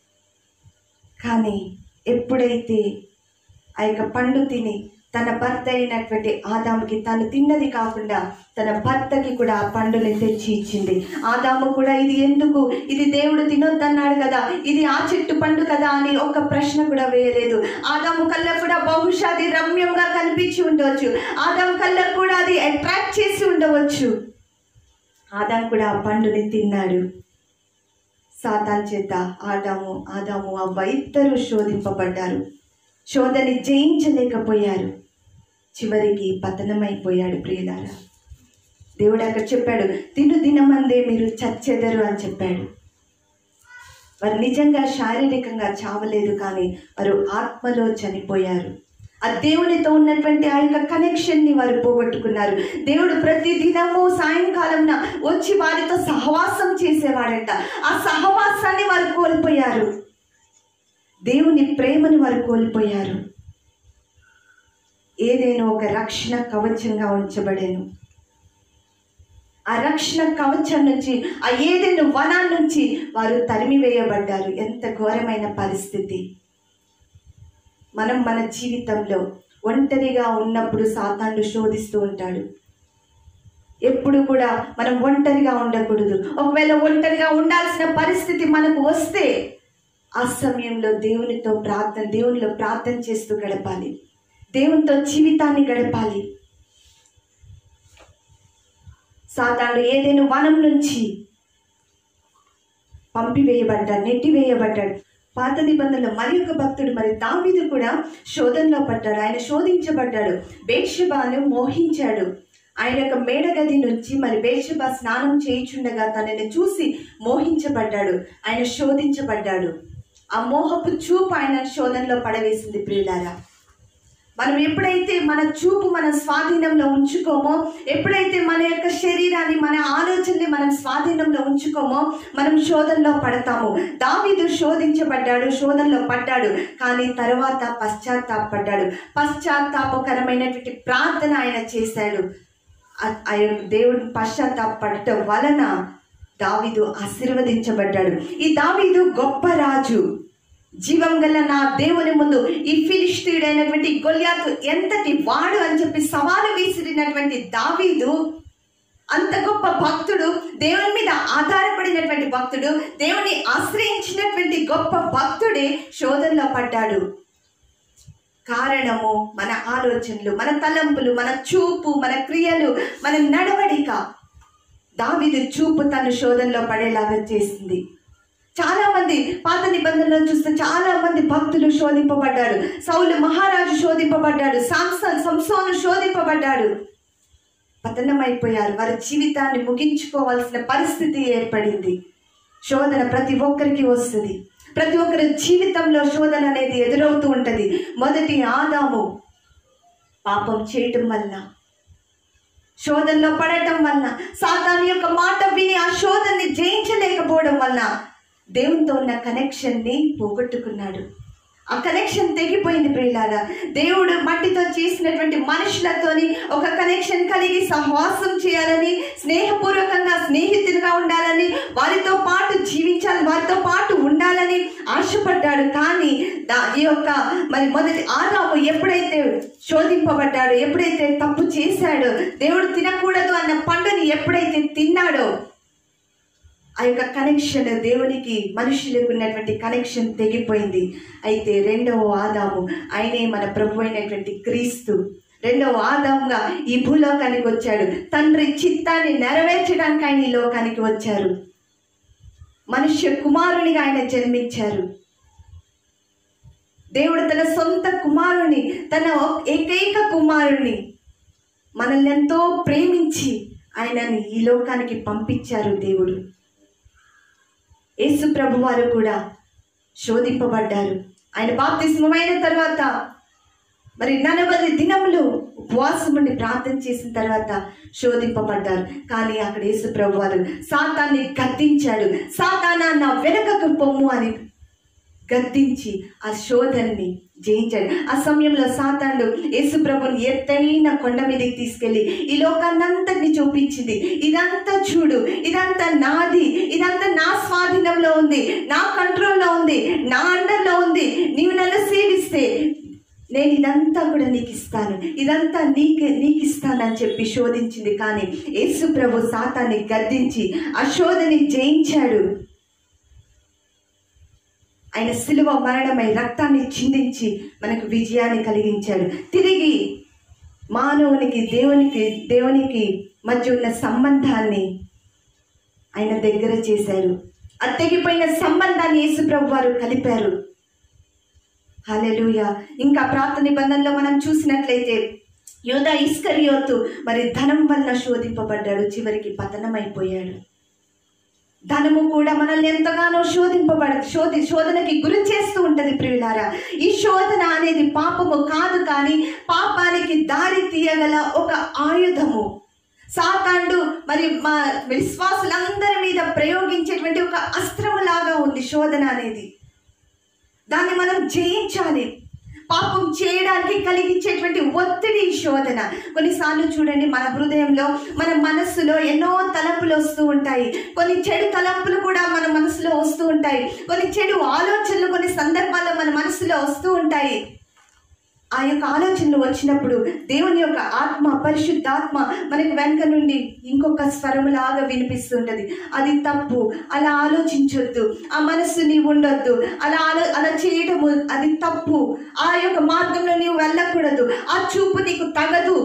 కానీ ఎప్పుడైతే ఆ యొక్క పండు తిని తన భర్త అయినటువంటి ఆదాముకి తను తిన్నది కాకుండా తన భర్తకి కూడా ఆ పండుని తెచ్చి ఇచ్చింది ఆదాము కూడా ఇది ఎందుకు ఇది దేవుడు తినొద్దన్నాడు కదా ఇది ఆ చెట్టు పండు కదా అని ఒక ప్రశ్న కూడా వేయలేదు ఆదాము కళ్ళ కూడా బహుశా అది రమ్యంగా కనిపించి ఉండవచ్చు ఆదాము కళ్ళ కూడా అది అట్రాక్ట్ చేసి ఉండవచ్చు ఆదాం కూడా ఆ పండుని తిన్నాడు సాతాన్ చేత ఆదాము ఆదాము అవ్వ ఇద్దరు శోధింపబడ్డారు శోధని జయించలేకపోయారు చివరికి పతనమైపోయాడు ప్రియులారా దేవుడు అక్కడ చెప్పాడు తిను దినమందే మీరు చచ్చెదరు అని చెప్పాడు వారు నిజంగా శారీరకంగా చావలేదు కానీ వారు ఆత్మలో చనిపోయారు ఆ దేవునితో ఉన్నటువంటి ఆ యొక్క కనెక్షన్ని వారు పోగొట్టుకున్నారు దేవుడు ప్రతి దినము సాయంకాలంన వచ్చి వారితో సహవాసం చేసేవాడంట ఆ సహవాసాన్ని వారు కోల్పోయారు దేవుని ప్రేమను వారు కోల్పోయారు ఏదైనా ఒక రక్షణ కవచంగా ఉంచబడేను ఆ రక్షణ కవచం నుంచి ఆ ఏదైనా వనా నుంచి వారు తరిమివేయబడ్డారు ఎంత ఘోరమైన పరిస్థితి మనం మన జీవితంలో ఒంటరిగా ఉన్నప్పుడు సాతాను శోధిస్తూ ఉంటాడు ఎప్పుడు కూడా మనం ఒంటరిగా ఉండకూడదు ఒకవేళ ఒంటరిగా ఉండాల్సిన పరిస్థితి మనకు వస్తే ఆ సమయంలో దేవునితో ప్రార్థన దేవునిలో ప్రార్థన చేస్తూ గడపాలి దేవునితో జీవితాన్ని గడపాలి సాతాను ఏదైనా వనం నుంచి పంపివేయబడ్డాడు నెట్టివేయబడ్డాడు పాత నిబంధనలో మరి ఒక భక్తుడు మరి దావీదు కూడా శోధనలో పడ్డాడు ఆయన శోధించబడ్డాడు బేషబాను మోహించాడు ఆయన యొక్క మేడగది నుంచి మరి బేషబా స్నానం చేయుచుండగా తనని చూసి మోహించబడ్డాడు ఆయన శోధించబడ్డాడు ఆ మోహపు చూపు ఆయన శోధనలో పడవేసింది ప్రియులారా మనం ఎప్పుడైతే మన చూపు మన స్వాధీనంలో ఉంచుకోమో ఎప్పుడైతే మన యొక్క శరీరాన్ని మన ఆలోచనని మనం స్వాధీనంలో ఉంచుకోమో మనం శోధనలో పడతాము దావీదు శోధించబడ్డాడు శోధనలో పడ్డాడు కానీ తర్వాత పశ్చాత్తాపడ్డాడు పశ్చాత్తాపకరమైనటువంటి ప్రార్థన ఆయన చేశాడు ఆ- ఆ యొక్క దేవుడు పశ్చాత్తాపడటం వలన దావీదు ఆశీర్వదించబడ్డాడు ఈ దావీదు గొప్ప రాజు జీవం గల నా దేవుని ముందు ఈ ఫిలిస్తీయుడైనటువంటి గొల్యాతు ఎంతటి వాడు అని చెప్పి సవాలు విసిరినటువంటి దావీదు అంత గొప్ప భక్తుడు దేవుని మీద ఆధారపడినటువంటి భక్తుడు దేవుని ఆశ్రయించినటువంటి గొప్ప భక్తుడే శోధనలో పడ్డాడు కారణము మన ఆలోచనలు మన తలంపులు మన చూపు మన క్రియలు మన నడవడిక దావిది చూపు తను శోధనలో పడేలాగా చేసింది చాలా మంది పాత నిబంధనలు చూస్తే చాలా మంది భక్తులు శోధింపబడ్డారు సౌలు మహారాజు శోధింపబడ్డాడు సాంసన్ సంసోను శోధింపబడ్డాడు పతనమైపోయారు వారి జీవితాన్ని ముగించుకోవాల్సిన పరిస్థితి ఏర్పడింది శోధన ప్రతి ఒక్కరికి వస్తుంది ప్రతి ఒక్కరి జీవితంలో శోధన అనేది ఎదురవుతూ ఉంటుంది మొదటి ఆదాము పాపం చేయటం వల్ల శోధనలో పడటం వలన సాతాను యొక్క మాట విని ఆ శోధనని జయించలేకపోవడం వలన దేవునితో ఉన్న కనెక్షన్ని పోగొట్టుకున్నాడు ఆ కనెక్షన్ తెగిపోయింది ప్రియులారా దేవుడు మట్టితో చేసినటువంటి మనుషులతోని ఒక కనెక్షన్ కలిగి సహవాసం చేయాలని స్నేహపూర్వకంగా స్నేహితులుగా ఉండాలని వారితో పాటు జీవించాలి వారితో పాటు ఉండాలని ఆశపడ్డాడు కానీ దా ఈ యొక్క మరి మొదటి ఆదాము ఎప్పుడైతే శోధింపబడ్డాడో ఎప్పుడైతే తప్పు చేశాడో దేవుడు తినకూడదు అన్న పండుని ఎప్పుడైతే తిన్నాడో ఆ యొక్క కనెక్షన్ దేవునికి మనుషులకు ఉన్నటువంటి కనెక్షన్ తెగిపోయింది అయితే రెండవ ఆదాము ఆయనే మన ప్రభు అయినటువంటి క్రీస్తు రెండవ ఆదాముగా ఈ భూలోకానికి వచ్చాడు తండ్రి చిత్తాన్ని నెరవేర్చడానికి ఆయన ఈ లోకానికి వచ్చారు మనుష్య కుమారునిగా ఆయన జన్మించారు దేవుడు తన సొంత కుమారుని తన ఏకైక కుమారుని మనల్ని ఎంతో ప్రేమించి ఆయనని ఈ లోకానికి పంపించారు దేవుడు యేసు ప్రభు వారు కూడా శోధింపబడ్డారు ఆయన బాప్తిస్మమైన తర్వాత మరి నలభై దినములు ఉపవాసం ఉండి ప్రార్థన చేసిన తర్వాత శోధింపబడ్డారు కానీ అక్కడ యేసు ప్రభు వారు సాతాన్ని గద్దించాడు సాతానా నా వెనకకు పొమ్ము అని గద్దించి ఆ శోధనని జయించాడు ఆ సమయంలో సాతానుడు యేసు ప్రభుని ఎత్తైన కొండ మీదకి తీసుకెళ్ళి ఈ లోకాన్నంతటిని చూపించింది ఇదంతా చూడు ఇదంతా నాది ఇదంతా నా స్వాధీనంలో ఉంది నా కంట్రోల్లో ఉంది నా అండర్లో ఉంది నీవు నన్ను సేవిస్తే నేను ఇదంతా కూడా నీకు ఇస్తాను ఇదంతా నీకు నీకు ఇస్తానని చెప్పి శోధించింది కానీ యేసు ప్రభు సాతాన్ని గద్దించి ఆ శోధని జయించాడు ఆయన సిలువ మరణమై రక్తాన్ని చిందించి మనకు విజయాన్ని కలిగించాడు తిరిగి మానవునికి దేవునికి దేవునికి మధ్య ఉన్న సంబంధాన్ని ఆయన దగ్గర చేశారు ఆ తెగిపోయిన సంబంధాన్ని యేసుప్రభు వారు కలిపారు హల్లెలూయా ఇంకా ప్రార్థన నిబంధనలో మనం చూసినట్లయితే యోధా ఇస్కరియోతు మరి ధనం వల్ల శోధింపబడ్డాడు చివరికి పతనమైపోయాడు ధనము కూడా మనల్ని ఎంతగానో శోధింపబడ శోధి శోధనకి గురి చేస్తూ ఉంటది ప్రియులారా ఈ శోధన అనేది పాపము కాదు కానీ పాపానికి దారి తీయగల ఒక ఆయుధము సాతాండు మరి మా విశ్వాసులందరి మీద ప్రయోగించేటువంటి ఒక అస్త్రము లాగా ఉంది శోధన అనేది దాన్ని మనం జయించాలి పాపం చేయడానికి కలిగించేటువంటి ఒత్తిడి ఈ శోధన కొన్నిసార్లు చూడండి మన హృదయంలో మన మనస్సులో ఎన్నో తలంపులు వస్తూ ఉంటాయి కొన్ని చెడు తలంపులు కూడా మన మనసులో వస్తూ ఉంటాయి కొన్ని చెడు ఆలోచనలు కొన్ని సందర్భాల్లో మన మనసులో వస్తూ ఉంటాయి ఆ యొక్క ఆలోచనలు వచ్చినప్పుడు దేవుని యొక్క ఆత్మ పరిశుద్ధాత్మ మనకి వెనక నుండి ఇంకొక స్వరములాగా వినిపిస్తుంటది అది తప్పు అలా ఆలోచించొద్దు ఆ మనస్సు నీవు ఉండొద్దు అలా ఆలో అలా చేయటము అది తప్పు ఆ యొక్క మార్గంలో నీవు వెళ్ళకూడదు ఆ చూపు నీకు తగదు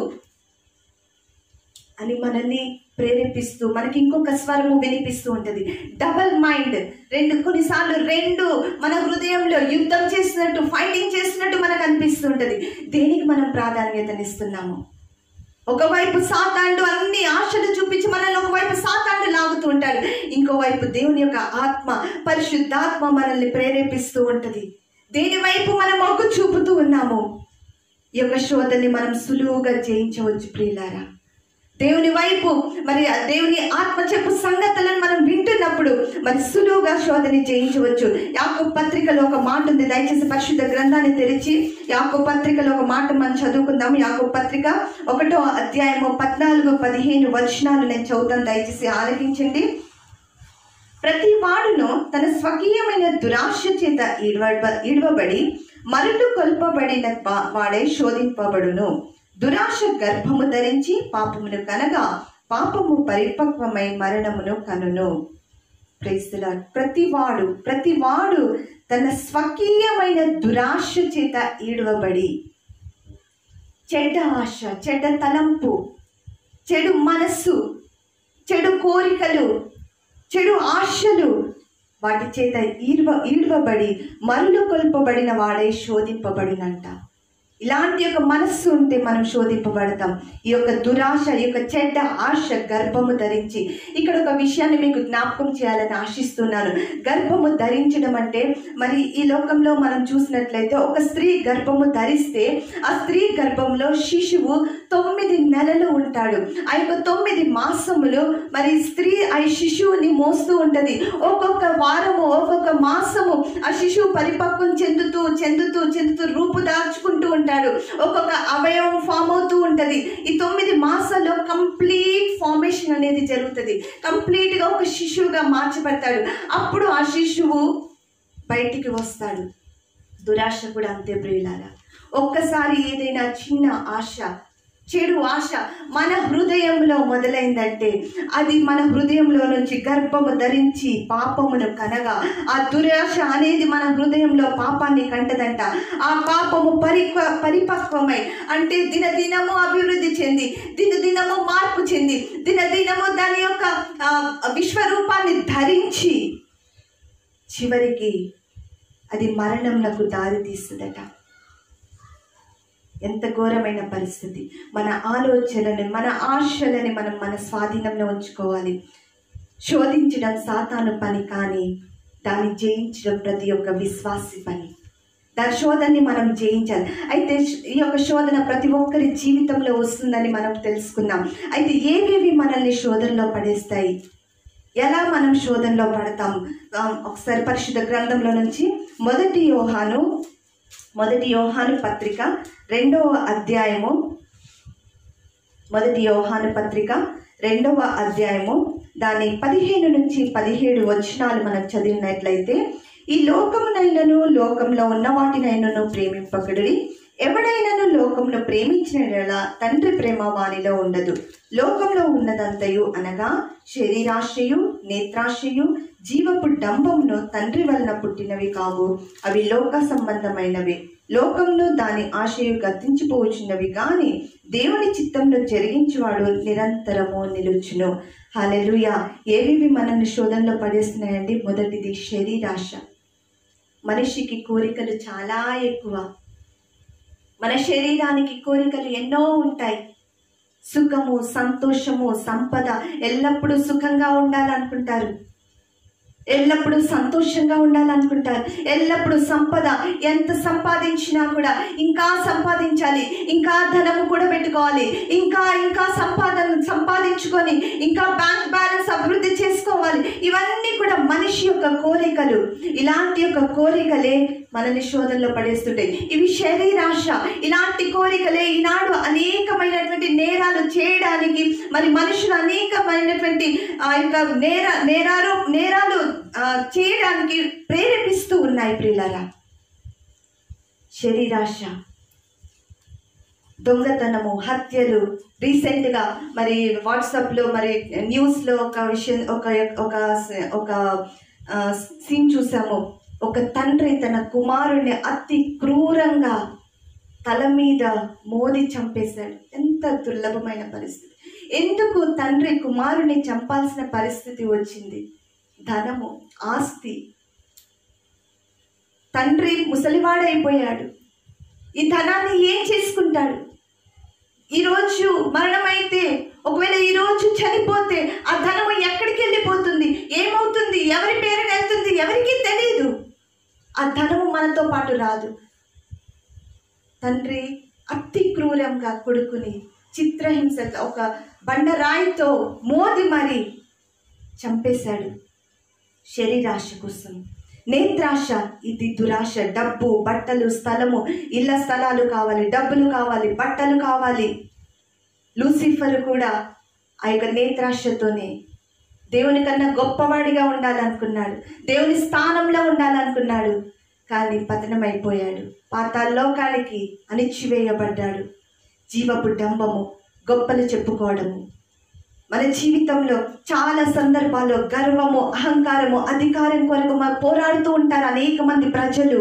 అని మనల్ని ప్రేరేపిస్తూ మనకి ఇంకొక స్వరము వినిపిస్తూ ఉంటుంది డబల్ మైండ్ రెండు కొన్నిసార్లు రెండు మన హృదయంలో యుద్ధం చేసినట్టు ఫైటింగ్ చేసినట్టు మనకు అనిపిస్తుంటది దేనికి మనం ప్రాధాన్యతనిస్తున్నాము ఒకవైపు సాతాండు అన్ని ఆశలు చూపించి మనల్ని ఒకవైపు సాతాండు లాగుతూ ఉంటాడు ఇంకోవైపు దేవుని యొక్క ఆత్మ పరిశుద్ధాత్మ మనల్ని ప్రేరేపిస్తూ ఉంటది దేని వైపు మనం మొగ్గు చూపుతూ ఉన్నాము ఈ యొక్క శోధని మనం సులువుగా జయించవచ్చు ప్రియులారా దేవుని వైపు మరి ఆ దేవుని ఆత్మ చెప్పు సంగతులను మనం వింటున్నప్పుడు మరి సులువుగా శోధని జయించవచ్చు యాకో పత్రికలో ఒక మాట ఉంది దయచేసి పరిశుద్ధ గ్రంథాన్ని తెరిచి యాకో పత్రికలో ఒక మాట మనం చదువుకుందాం యాకో పత్రిక ఒకటో అధ్యాయము పద్నాలుగు పదిహేను వచనాలు నేను చదువుతాను దయచేసి ఆలకించండి ప్రతి వాడును తన స్వకీయమైన దురాశ చేత ఈడవ ఈడవబడి మరలు కొల్పబడిన వా- వాడే శోధింపబడును దురాశ గర్భము ధరించి పాపమును కనగా పాపము పరిపక్వమై మరణమును కనును ప్రైస్తుల ప్రతి వాడు ప్రతి వాడు తన స్వకీయమైన దురాశ చేత ఈడవబడి చెడ్డ ఆశ చెడ్డ తలంపు చెడు మనస్సు చెడు కోరికలు చెడు ఆశలు వాటి చేత ఈడ్వ ఈడ్వబడి మరులు కొల్పబడిన వాడే శోధింపబడినంట ఇలాంటి యొక్క మనస్సు ఉంటే మనం శోధింపబడతాం ఈ యొక్క దురాశ ఈ యొక్క చెడ్డ ఆశ గర్భము ధరించి ఇక్కడ ఒక విషయాన్ని మీకు జ్ఞాపకం చేయాలని ఆశిస్తున్నాను గర్భము ధరించడం అంటే మరి ఈ లోకంలో మనం చూసినట్లయితే ఒక స్త్రీ గర్భము ధరిస్తే ఆ స్త్రీ గర్భంలో శిశువు తొమ్మిది నెలలు ఉంటాడు ఆ యొక్క తొమ్మిది మాసములు మరి స్త్రీ ఆ శిశువుని మోస్తూ ఉంటది ఒక్కొక్క వారము ఒక్కొక్క మాసము ఆ శిశువు పరిపక్వం చెందుతూ చెందుతూ చెందుతూ రూపు దాల్చుకుంటూ ఉంటాడు ఒక్కొక్క అవయవం ఫామ్ అవుతూ ఉంటది ఈ తొమ్మిది మాసాల్లో కంప్లీట్ ఫార్మేషన్ అనేది జరుగుతుంది కంప్లీట్ గా ఒక శిశువుగా మార్చబడతాడు అప్పుడు ఆ శిశువు బయటికి వస్తాడు దురాశ కూడా అంతే ప్రియులారా ఒక్కసారి ఏదైనా చిన్న ఆశ చెడు ఆశ మన హృదయంలో మొదలైందంటే అది మన హృదయంలో నుంచి గర్భము ధరించి పాపమును కనగా ఆ దురాశ అనేది మన హృదయంలో పాపాన్ని కంటదంట ఆ పాపము పరిప పరిపక్వమై అంటే దినదినము అభివృద్ధి చెంది దినదినము మార్పు చెంది దినదినము దాని యొక్క ఆ, విశ్వరూపాన్ని ధరించి చివరికి అది మరణంలకు దారి తీస్తుందట ఎంత ఘోరమైన పరిస్థితి మన ఆలోచనని మన ఆశలని మనం మన స్వాధీనంలో ఉంచుకోవాలి శోధించడం సాతాను పని కానీ దాన్ని జయించడం ప్రతి ఒక్క విశ్వాసి పని దాని శోధనని మనం జయించాలి అయితే ఈ యొక్క శోధన ప్రతి ఒక్కరి జీవితంలో వస్తుందని మనం తెలుసుకున్నాం అయితే ఏవేవి మనల్ని శోధనలో పడేస్తాయి ఎలా మనం శోధనలో పడతాం ఆ, ఒకసారి పరిశుద్ధ గ్రంథంలో నుంచి మొదటి యోహాను మొదటి యోహాను పత్రిక రెండవ అధ్యాయము మొదటి యోహాను పత్రిక రెండవ అధ్యాయము దాని పదిహేను నుంచి పదిహేడు వచనాలు మనం చదివినట్లయితే ఈ లోకమునైనను లోకంలో ఉన్న వాటినైనను ప్రేమింపకడుడి ఎవడైనను లోకమును ప్రేమించిన యెడల తండ్రి ప్రేమ వానిలో ఉండదు లోకంలో ఉన్నదంతయు అనగా శరీరాశయు నేత్రాశయు జీవపు డంబమును తండ్రి వలన పుట్టినవి కావు అవి లోక సంబంధమైనవి లోకంలో దాని ఆశయు గతించిపోవచ్చున్నవి కానీ దేవుని చిత్తంలో జరిగించేవాడు నిరంతరము నిలుచును హలెలుయ ఏవేవి మనల్ని శోధనలో పడేస్తున్నాయండి మొదటిది శరీరాశ మనిషికి కోరికలు చాలా ఎక్కువ మన శరీరానికి కోరికలు ఎన్నో ఉంటాయి సుఖము సంతోషము సంపద ఎల్లప్పుడూ సుఖంగా ఉండాలనుకుంటారు ఎల్లప్పుడూ సంతోషంగా ఉండాలనుకుంటారు ఎల్లప్పుడూ సంపద ఎంత సంపాదించినా కూడా ఇంకా సంపాదించాలి ఇంకా ధనము కూడా పెట్టుకోవాలి ఇంకా ఇంకా సంపాదన సంపాదించుకొని ఇంకా బ్యాంక్ బ్యాలెన్స్ అభివృద్ధి చేసుకోవాలి ఇవన్నీ కూడా మనిషి యొక్క కోరికలు ఇలాంటి యొక్క కోరికలే మనల్ని శోధనలో పడేస్తుంటాయి ఇవి శరీరాశ ఇలాంటి కోరికలే ఈనాడు అనేకమైనటువంటి నేరాలు చేయడానికి మరి మనుషులు అనేకమైనటువంటి ఆ యొక్క నేర నేరాలు నేరాలు ఆ, చేయడానికి ప్రేరేపిస్తూ ఉన్నాయి ప్రియులారా శరీరాశ దొంగతనము హత్యలు రీసెంట్గా మరి వాట్సాప్లో మరి న్యూస్లో ఒక విషయం ఒక ఒక ఒక ఆ, సీన్ చూసాము ఒక తండ్రి తన కుమారుడిని అతి క్రూరంగా తల మీద మోది చంపేశాడు ఎంత దుర్లభమైన పరిస్థితి ఎందుకు తండ్రి కుమారుని చంపాల్సిన పరిస్థితి వచ్చింది ధనము ఆస్తి తండ్రి ముసలివాడైపోయాడు ఈ ధనాన్ని ఏం చేసుకుంటాడు ఈరోజు మరణమైతే ఒకవేళ ఈరోజు చనిపోతే ఆ ధనము ఎక్కడికి వెళ్ళిపోతుంది ఏమవుతుంది ఎవరి పేరున వెళ్తుంది ఎవరికీ తెలియదు ఆ ధనము మనతో పాటు రాదు తండ్రి అతి క్రూరంగా కొడుకుని చిత్రహింస ఒక బండరాయితో మోది మరి చంపేశాడు శరీరాశ కోసం నేత్రాశ ఇది దురాశ డబ్బు బట్టలు స్థలము ఇళ్ళ స్థలాలు కావాలి డబ్బులు కావాలి బట్టలు కావాలి లూసిఫర్ కూడా ఆ యొక్క నేత్రాశతోనే దేవుని కన్నా గొప్పవాడిగా ఉండాలనుకున్నాడు దేవుని స్థానంలో ఉండాలనుకున్నాడు కానీ పతనమైపోయాడు పాతాల్లోకానికి అణిచివేయబడ్డాడు జీవపు డంబము గొప్పలు చెప్పుకోవడము మన జీవితంలో చాలా సందర్భాల్లో గర్వము అహంకారము అధికారం కొరకు మనం పోరాడుతూ ఉంటారు అనేక మంది ప్రజలు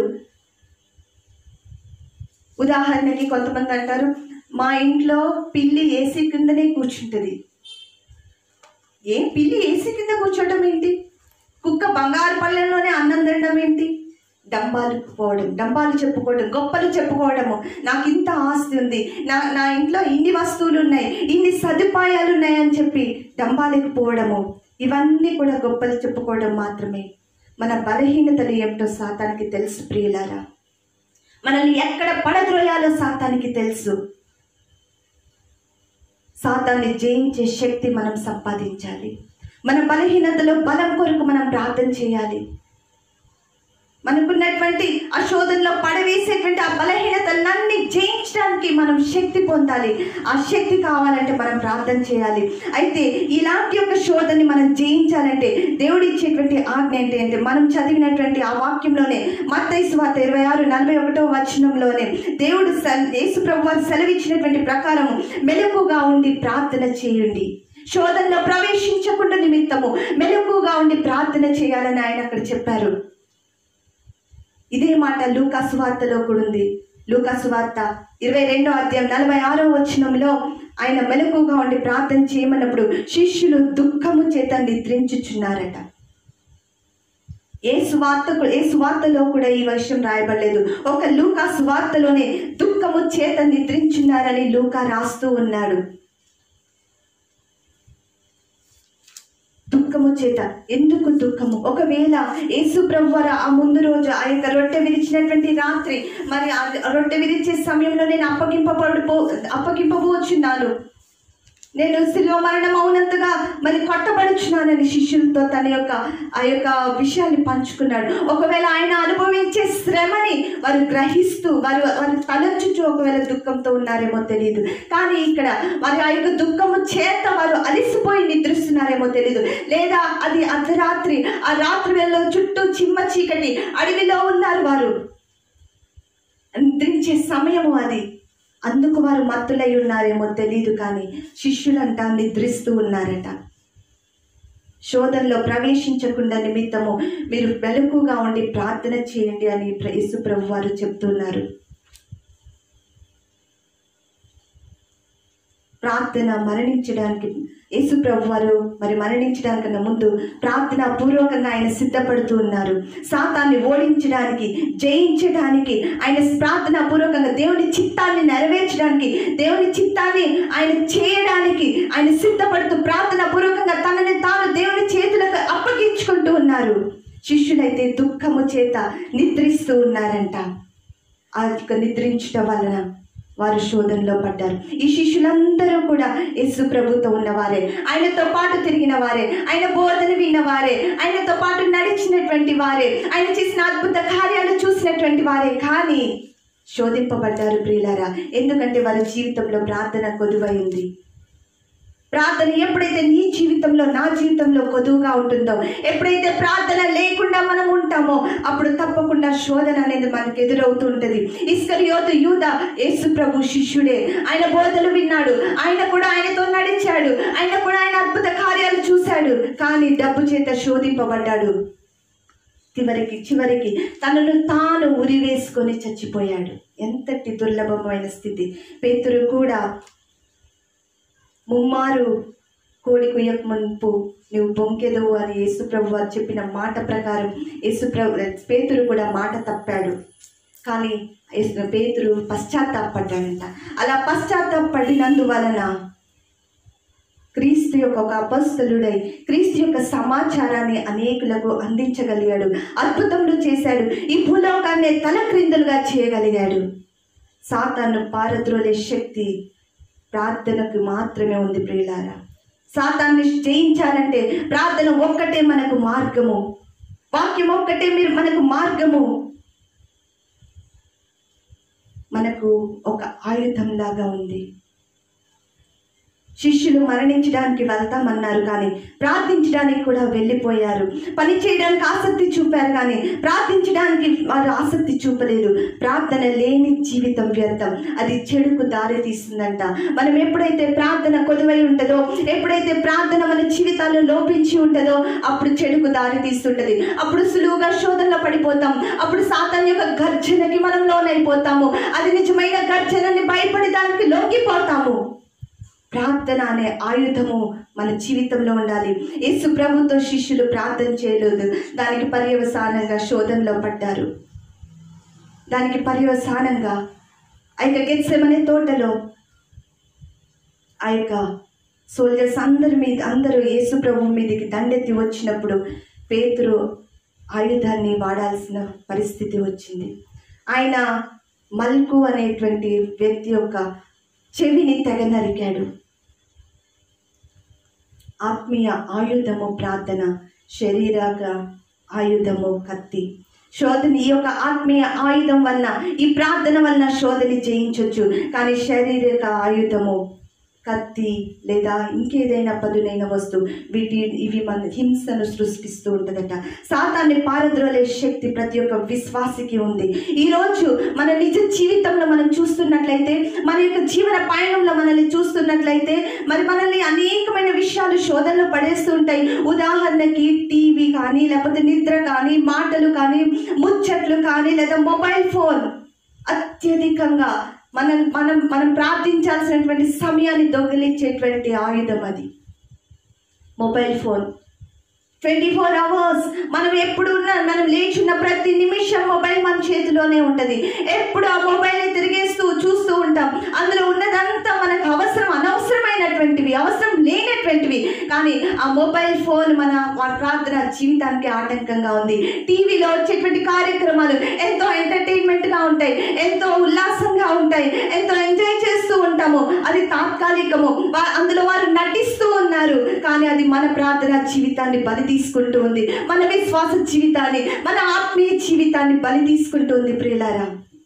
ఉదాహరణకి కొంతమంది అంటారు మా ఇంట్లో పిల్లి ఏసీ కిందనే కూర్చుంటుంది ఏం పిల్లి ఏసీ కింద కూర్చోవడం ఏంటి కుక్క బంగారు పళ్ళెంలోనే అన్నం తినడం ఏంటి డంబాలు పోవడం డంబాలు చెప్పుకోవడం గొప్పలు చెప్పుకోవడము నాకు ఇంత ఆస్తి ఉంది నా నా ఇంట్లో ఇన్ని వస్తువులు ఉన్నాయి ఇన్ని సదుపాయాలు ఉన్నాయి అని చెప్పి డంబాలకు పోవడము ఇవన్నీ కూడా గొప్పలు చెప్పుకోవడం మాత్రమే మన బలహీనతలు ఏమిటో సాతానికి తెలుసు ప్రియులారా మనల్ని ఎక్కడ పడద్రోయాలో సాతానికి తెలుసు సాతాన్ని జయించే శక్తి మనం సంపాదించాలి మన బలహీనతలో బలం కొరకు మనం ప్రార్థన చేయాలి మనకున్నటువంటి ఆ శోధనలో పడవేసేటువంటి ఆ బలహీనతలన్నీ జయించడానికి మనం శక్తి పొందాలి ఆ శక్తి కావాలంటే మనం ప్రార్థన చేయాలి అయితే ఇలాంటి ఒక శోధనని మనం జయించాలంటే దేవుడు ఇచ్చేటువంటి ఆజ్ఞ ఏంటి అంటే మనం చదివినటువంటి ఆ వాక్యంలోనే మత్తయి సువార్త ఇరవై ఆరు నలభై ఒకటో వచనంలోనే దేవుడు సెల్ యేసు ప్రభు వారు సెలవిచ్చినటువంటి ప్రకారం మెలకుగా ఉండి ప్రార్థన చేయండి శోధనలో ప్రవేశించకుండా నిమిత్తము మెలకుగా ఉండి ప్రార్థన చేయాలని ఆయన అక్కడ చెప్పారు ఇదే మాట లూకాసు వార్తలో కూడా ఉంది లూకాసు వార్త ఇరవై రెండో అధ్యాయం నలభై ఆరో వచనంలో ఆయన మెలకుగా ఉండి ప్రార్థన చేయమన్నప్పుడు శిష్యులు దుఃఖము చేత నిద్రించుచున్నారట ఏ సువార్త ఏ సువార్తలో కూడా ఈ విషయం రాయబడలేదు ఒక లూకా సువార్తలోనే దుఃఖము చేత నిద్రించున్నారని లూకా రాస్తూ ఉన్నాడు దుఃఖము చేత ఎందుకు దుఃఖము ఒకవేళ యేసు ప్రభు వారు ఆ ముందు రోజు ఆ యొక్క రొట్టె విరిచినటువంటి రాత్రి మరి ఆ రొట్టె విరిచే సమయంలో నేను అప్పగింపబడిపో అప్పగింపబోచున్నాను నేను శిలువ మరణం అవునంతగా మరి కొట్టబడుచున్నానని శిష్యులతో తన యొక్క ఆ యొక్క విషయాన్ని పంచుకున్నాడు ఒకవేళ ఆయన అనుభవించే శ్రమని వారు గ్రహిస్తూ వారు వారు తలంచుచు ఒకవేళ దుఃఖంతో ఉన్నారేమో తెలియదు కానీ ఇక్కడ వారి ఆ యొక్క దుఃఖము చేత వారు అలిసిపోయి నిద్రిస్తున్నారేమో తెలియదు లేదా అది అర్ధరాత్రి ఆ రాత్రి వేళలో చుట్టూ చిమ్మ చీకటి అడవిలో ఉన్నారు వారు నిద్రించే సమయము అది అందుకు వారు మత్తులై ఉన్నారేమో తెలియదు కానీ శిష్యులంతా నిద్రిస్తూ ఉన్నారట శోధనలో ప్రవేశించకుండా నిమిత్తము మీరు వెలుగుగా ఉండి ప్రార్థన చేయండి అని ప్ర- యేసు ప్రభు వారు చెప్తున్నారు ప్రార్థన మరణించడానికి యేసు ప్రభు వారు మరి మరణించడానికన్నా ముందు ప్రార్థన పూర్వకంగా ఆయన సిద్ధపడుతూ ఉన్నారు సాతాన్ని ఓడించడానికి జయించడానికి ఆయన ప్రార్థన పూర్వకంగా దేవుని చిత్తాన్ని నెరవేర్చడానికి దేవుని చిత్తాన్ని ఆయన చేయడానికి ఆయన సిద్ధపడుతూ ప్రార్థన పూర్వకంగా తనని తాను దేవుని చేతులకు అప్పగించుకుంటూ ఉన్నారు శిష్యులైతే దుఃఖము చేత నిద్రిస్తూ ఉన్నారంట ఆ యొక్క నిద్రించడం వలన వారు శోధనలో పడ్డారు ఈ శిష్యులందరూ కూడా యేసు ప్రభుతో ఉన్నవారే ఆయనతో పాటు తిరిగిన వారే ఆయన బోధన విన్నవారే ఆయనతో పాటు నడిచినటువంటి వారే ఆయన చేసిన అద్భుత కార్యాలు చూసినటువంటి వారే కానీ శోధింపబడ్డారు ప్రియులారా ఎందుకంటే వారి జీవితంలో ప్రార్థన కొదువైంది ప్రార్థన ఎప్పుడైతే నీ జీవితంలో నా జీవితంలో కొదువుగా ఉంటుందో ఎప్పుడైతే ప్రార్థన లేకుండా మనం ఉంటామో అప్పుడు తప్పకుండా శోధన అనేది మనకు ఎదురవుతూ ఉంటుంది ఇస్కరియోతు యూద యేసు ప్రభు శిష్యుడే ఆయన బోధలు విన్నాడు ఆయన కూడా ఆయనతో నడిచాడు ఆయన కూడా ఆయన అద్భుత కార్యాలు చూశాడు కానీ డబ్బు చేత శోధింపబడ్డాడు చివరికి చివరికి తనను తాను ఉరివేసుకొని చచ్చిపోయాడు ఎంతటి దుర్లభమైన స్థితి పేతురు కూడా ముమ్మారు కోడి కుయ్యక మునుపు నువ్వు బొంకెదవు అని యేసుప్రభు వారు చెప్పిన మాట ప్రకారం యేసుప్రభు పేతురు కూడా మాట తప్పాడు కానీ యేసు- పేతురు పశ్చాత్తాపడ్డాడంట అలా పశ్చాత్తాపడినందువలన క్రీస్తు యొక్క ఒక అపస్తులుడై క్రీస్తు యొక్క సమాచారాన్ని అనేకులకు అందించగలిగాడు అద్భుతములు చేశాడు ఈ భూలోకాన్ని తల క్రిందులుగా చేయగలిగాడు సాతాను పారద్రోలే శక్తి ప్రార్థనకు మాత్రమే ఉంది ప్రియులారా సాతాన్ని జయించాలంటే ప్రార్థన ఒక్కటే మనకు మార్గము వాక్యం ఒక్కటే మీరు మనకు మార్గము మనకు ఒక ఆయుధం లాగా ఉంది శిష్యులు మరణించడానికి వెళ్తామన్నారు కానీ ప్రార్థించడానికి కూడా వెళ్ళిపోయారు పని చేయడానికి ఆసక్తి చూపారు కానీ ప్రార్థించడానికి వారు ఆసక్తి చూపలేదు ప్రార్థన లేని జీవితం వ్యర్థం అది చెడుకు దారి తీస్తుందంట మనం ఎప్పుడైతే ప్రార్థన కొలువై ఉంటుందో ఎప్పుడైతే ప్రార్థన మన జీవితాల్లో లోపించి ఉంటుందో అప్పుడు చెడుకు దారి తీస్తుంటది అప్పుడు సులువుగా శోధనలో పడిపోతాం అప్పుడు సాతాన్ యొక్క గర్జనకి మనం లోనైపోతాము అది నిజమైన గర్జనని భయపడి దానికి లొంగిపోతాము ప్రార్థన అనే ఆయుధము మన జీవితంలో ఉండాలి యేసు ప్రభుతో శిష్యులు ప్రార్థన చేయలేదు దానికి పర్యవసానంగా శోధనలో పడ్డారు దానికి పర్యవసానంగా ఆ యొక్క గెత్సెమనే తోటలో ఆ యొక్క సోల్జర్స్ అందరి మీద అందరూ యేసు ప్రభు మీదకి దండెత్తి వచ్చినప్పుడు పేతురు ఆయుధాన్ని వాడాల్సిన పరిస్థితి వచ్చింది ఆయన మల్కు అనేటువంటి వ్యక్తి యొక్క చెవిని తెగ నరికాడు ఆత్మీయ ఆయుధము ప్రార్థన శరీరక ఆయుధము కత్తి శోధని ఈ యొక్క ఆత్మీయ ఆయుధం వలన ఈ ప్రార్థన వలన శోధని జయించవచ్చు కానీ శారీరక ఆయుధము కత్తి లేదా ఇంకేదైనా పదునైన వస్తువు వీటి ఇవి మన హింసను సృష్టిస్తూ ఉంటుందట సాతాన్ని పారద్రోలే శక్తి ప్రతి ఒక్క విశ్వాసికి ఉంది ఈరోజు మన నిజ జీవితంలో మనం చూస్తున్నట్లయితే మన యొక్క జీవన పయనంలో మనల్ని చూస్తున్నట్లయితే మరి మనల్ని అనేకమైన విషయాలు శోధనలో పడేస్తూ ఉంటాయి ఉదాహరణకి టీవీ కానీ లేకపోతే నిద్ర కానీ మాటలు కానీ ముచ్చట్లు కానీ లేదా మొబైల్ ఫోన్ అత్యధికంగా మనం మనం మనం ప్రార్థించాల్సినటువంటి సమయాన్ని దొంగిలించేటువంటి ఆయుధం అది mobile phone twenty four hours మనం ఎప్పుడు ఉన్నా మనం లేచున్న ప్రతి నిమిషం మొబైల్ మన చేతిలోనే ఉంటుంది ఎప్పుడు ఆ మొబైల్ తిరిగేస్తూ చూస్తూ ఉంటాం అందులో ఉన్నదంతా మనకు అవసరం అనవసరమైనటువంటివి అవసరం లేనటువంటివి కానీ ఆ మొబైల్ ఫోన్ మన మన ప్రార్థన జీవితానికి ఆటంకంగా ఉంది టీవీలో వచ్చేటువంటి కార్యక్రమాలు ఎంతో ఎంటర్టైన్మెంట్ గా ఉంటాయి ఎంతో ఉల్లాసంగా ఉంటాయి ఎంతో ఎంజాయ్ చేస్తూ ఉంటాము అది తాత్కాలికము వా- అందులో వారు నటిస్తూ ఉన్నారు కానీ అది మన ప్రార్థన జీవితాన్ని బలి తీసుకుంటూ ఉంది మన విశ్వాస జీవితాన్ని మన ఆత్మీయ జీవితాన్ని బలి తీసుకుంటూ ఉంది ప్రియులారా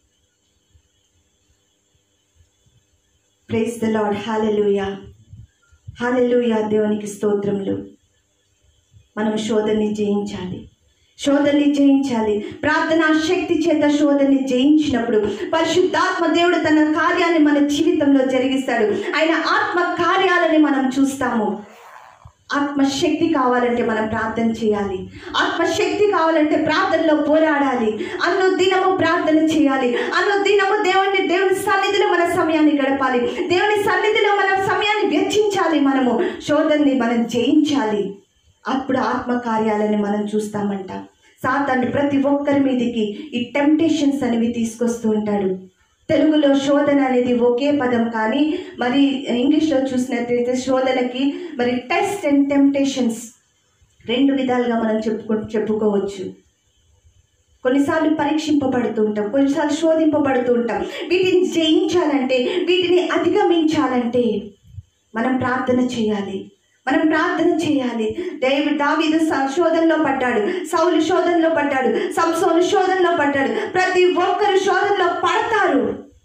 praise the Lord hallelujah hallelujah దేవునికి స్తోత్రములు మనం శోధనని జయించాలి శోధనని జయించాలి ప్రార్థనా శక్తి చేత శోధనని జయించినప్పుడు పరిశుద్ధాత్మ దేవుడు తన కార్యాన్ని మన జీవితంలో జరిగిస్తాడు ఆయన ఆత్మ కార్యాలని మనం చూస్తాము ఆత్మశక్తి కావాలంటే మనం ప్రార్థన చేయాలి ఆత్మశక్తి కావాలంటే ప్రార్థనలో పోరాడాలి అన్ను దినము ప్రార్థన చేయాలి అన్ను దినము దేవుని దేవుని సన్నిధిలో మన సమయాన్ని గడపాలి దేవుని సన్నిధిలో మన సమయాన్ని వెచ్చించాలి మనము శోధనని మనం జయించాలి అప్పుడు ఆత్మ కార్యాలని మనం చూస్తామంట సాతాన్ని ప్రతి ఒక్కరి మీదకి ఈ టెంప్టేషన్స్ అనేవి తీసుకొస్తూ ఉంటాడు తెలుగులో శోధన అనేది ఒకే పదం కానీ మరి ఇంగ్లీష్లో చూసినట్లయితే శోధనకి మరి టెస్ట్ అండ్ టెంప్టేషన్స్ రెండు విధాలుగా మనం చెప్పుకో చెప్పుకోవచ్చు కొన్నిసార్లు పరీక్షింపబడుతూ ఉంటాం కొన్నిసార్లు శోధింపబడుతూ ఉంటాం వీటిని జయించాలంటే వీటిని అధిగమించాలంటే మనం ప్రార్థన చేయాలి మనం ప్రార్థన చేయాలి దేవి దావీదు స- శోధనలో పడ్డాడు సౌలు శోధనలో పడ్డాడు సంసోను శోధనలో పడ్డాడు ప్రతి ఒక్కరు శోధనలో పడతారు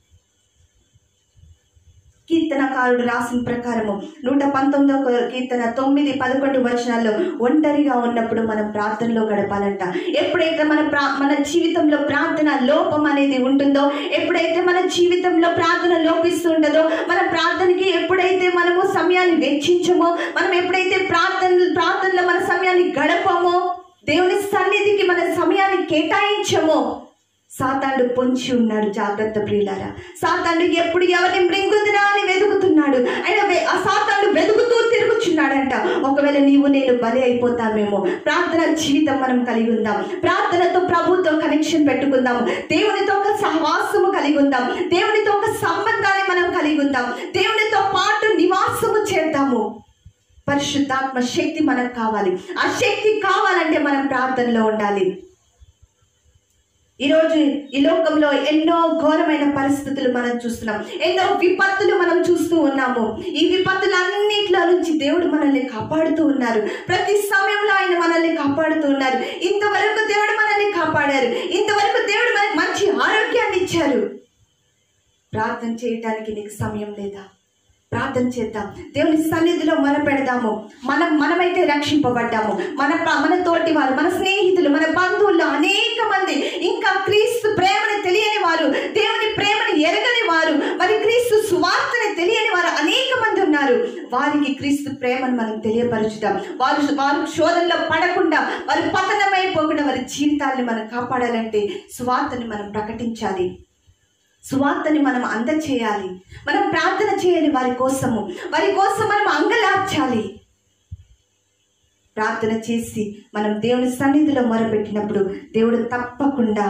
కీర్తనకారుడు రాసిన ప్రకారము నూట పంతొమ్మిదవ కీర్తన తొమ్మిది పదకొండు వచనాల్లో ఒంటరిగా ఉన్నప్పుడు మనం ప్రార్థనలో గడపాలంట ఎప్పుడైతే మన ప్రా మన జీవితంలో ప్రార్థన లోపం అనేది ఉంటుందో ఎప్పుడైతే మన జీవితంలో ప్రార్థన లోపిస్తుంటుందో మన ప్రార్థనకి ఎప్పుడైతే మనము సమయాన్ని వెచ్చించమో మనం ఎప్పుడైతే ప్రార్థన ప్రార్థనలో మన సమయాన్ని గడపమో దేవుని సన్నిధికి మన సమయాన్ని కేటాయించమో సాతాండు పొంచి ఉన్నాడు జాగ్రత్త ప్రియులారా సాతాండు ఎప్పుడు ఎవరిని మృంగుందినా అని వెతుకుతున్నాడు ఆయన వె- ఆ సాతాండు వెతుకుతూ తిరుగుచున్నాడంట ఒకవేళ నీవు నేను బలి అయిపోతామేమో ప్రార్థన జీవితం మనం కలిగి ఉందాం ప్రార్థనతో ప్రభుతో కనెక్షన్ పెట్టుకుందాం దేవునితో ఒక సహవాసము కలిగి ఉందాం దేవునితో ఒక సంబంధాన్ని మనం కలిగి ఉందాం దేవునితో పాటు నివాసము చేద్దాము పరిశుద్ధాత్మ శక్తి మనకు కావాలి ఆ శక్తి కావాలంటే మనం ప్రార్థనలో ఉండాలి ఈరోజు ఈ లోకంలో ఎన్నో ఘోరమైన పరిస్థితులు మనం చూస్తున్నాం ఎన్నో విపత్తులు మనం చూస్తూ ఉన్నాము ఈ విపత్తులన్నిటిలో నుంచి దేవుడు మనల్ని కాపాడుతూ ఉన్నారు ప్రతి సమయంలో ఆయన మనల్ని కాపాడుతూ ఉన్నారు ఇంతవరకు దేవుడు మనల్ని కాపాడారు ఇంతవరకు దేవుడు మనకి మంచి ఆరోగ్యాన్ని ఇచ్చారు ప్రార్థన చేయటానికి నీకు సమయం లేదా ప్రార్థన చేద్దాం దేవుని సన్నిధిలో మన పెడదాము మనం మనమైతే రక్షింపబడ్డాము మన ప్ర- మన తోటి వారు మన స్నేహితులు మన బంధువులు అనేక మంది ఇంకా క్రీస్తు ప్రేమని తెలియని వారు దేవుని ప్రేమని ఎరగని వారు మరి క్రీస్తు సువార్తని తెలియని వారు అనేక మంది ఉన్నారు వారికి క్రీస్తు ప్రేమను మనం తెలియపరచుదాం వారు వారు శోధనలో పడకుండా వారు పతనమైపోకుండా వారి జీవితాన్ని మనం కాపాడాలంటే సువార్తని మనం ప్రకటించాలి సువార్తని మనం అందచేయాలి మనం ప్రార్థన చేయాలి వారి కోసము వారి కోసం మనం అంగలార్చాలి ప్రార్థన చేసి మనం దేవుని సన్నిధిలో మొరపెట్టినప్పుడు దేవుడు తప్పకుండా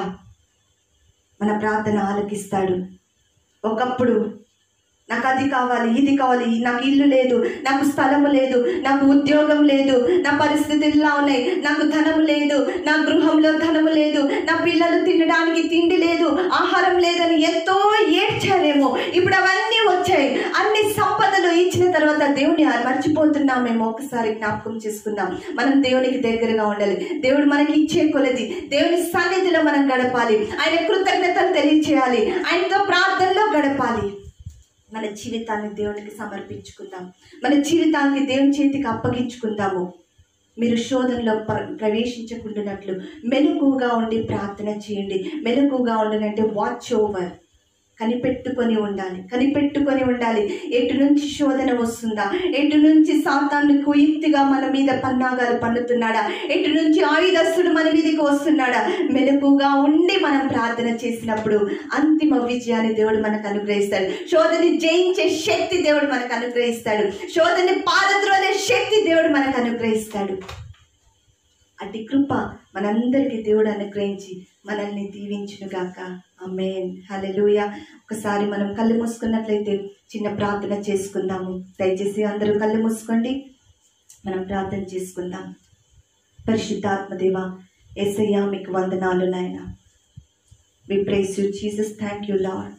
మన ప్రార్థన ఆలకిస్తాడు ఒకప్పుడు నాకు అది కావాలి ఇది కావాలి నాకు ఇల్లు లేదు నాకు స్థలము లేదు నాకు ఉద్యోగం లేదు నా పరిస్థితి ఇలా ఉన్నాయి నాకు ధనము లేదు నా గృహంలో ధనము లేదు నా పిల్లలు తినడానికి తిండి లేదు ఆహారం లేదని ఎంతో ఏడ్చారేమో ఇప్పుడు అవన్నీ వచ్చాయి అన్ని సంపదలు ఇచ్చిన తర్వాత దేవుని మర్చిపోతున్నామేమో ఒకసారి జ్ఞాపకం చేసుకుందాం మనం దేవునికి దగ్గరగా ఉండాలి దేవుడు మనకి ఇచ్చే కొలది దేవుని సన్నిధిలో మనం గడపాలి ఆయన కృతజ్ఞతలు తెలియచేయాలి ఆయనతో ప్రార్థనలో గడపాలి మన జీవితాన్ని దేవునికి సమర్పించుకుందాం మన జీవితాన్ని దేవుని చేతికి అప్పగించుకుందాము మీరు శోధనలో ప్ర- ప్రవేశించకుండానట్లు మెలకుగా ఉండి ప్రార్థన చేయండి మెలకుగా ఉండాలంటే వాచ్ ఓవర్ కనిపెట్టుకొని ఉండాలి కనిపెట్టుకొని ఉండాలి ఎటు నుంచి శోధన వస్తుందా ఎటు నుంచి సాతాను కుయుక్తిగా మన మీద పన్నాగాలు పన్నుతున్నాడా ఎటు నుంచి ఆయుధస్తుడు మన మీదకి వస్తున్నాడా మెలకుగా ఉండి మనం ప్రార్థన చేసినప్పుడు అంతిమ విజయాన్ని దేవుడు మనకు అనుగ్రహిస్తాడు శోధని జయించే శక్తి దేవుడు మనకు అనుగ్రహిస్తాడు శోధని పారద్రోలే శక్తి దేవుడు మనకు అనుగ్రహిస్తాడు అట్టి కృప మనందరికీ దేవుడు అనుగ్రహించి మనల్ని దీవించునుగాక అమేన్ హల్లెలూయ ఒకసారి మనం కళ్ళు మూసుకున్నట్లయితే చిన్న ప్రార్థన చేసుకుందాము దయచేసి అందరూ కళ్ళు మూసుకోండి మనం ప్రార్థన చేసుకుందాం పరిశుద్ధాత్మదేవ ఎస్ఐయా మీకు వందనాలు నాయన we praise you Jesus thank you Lord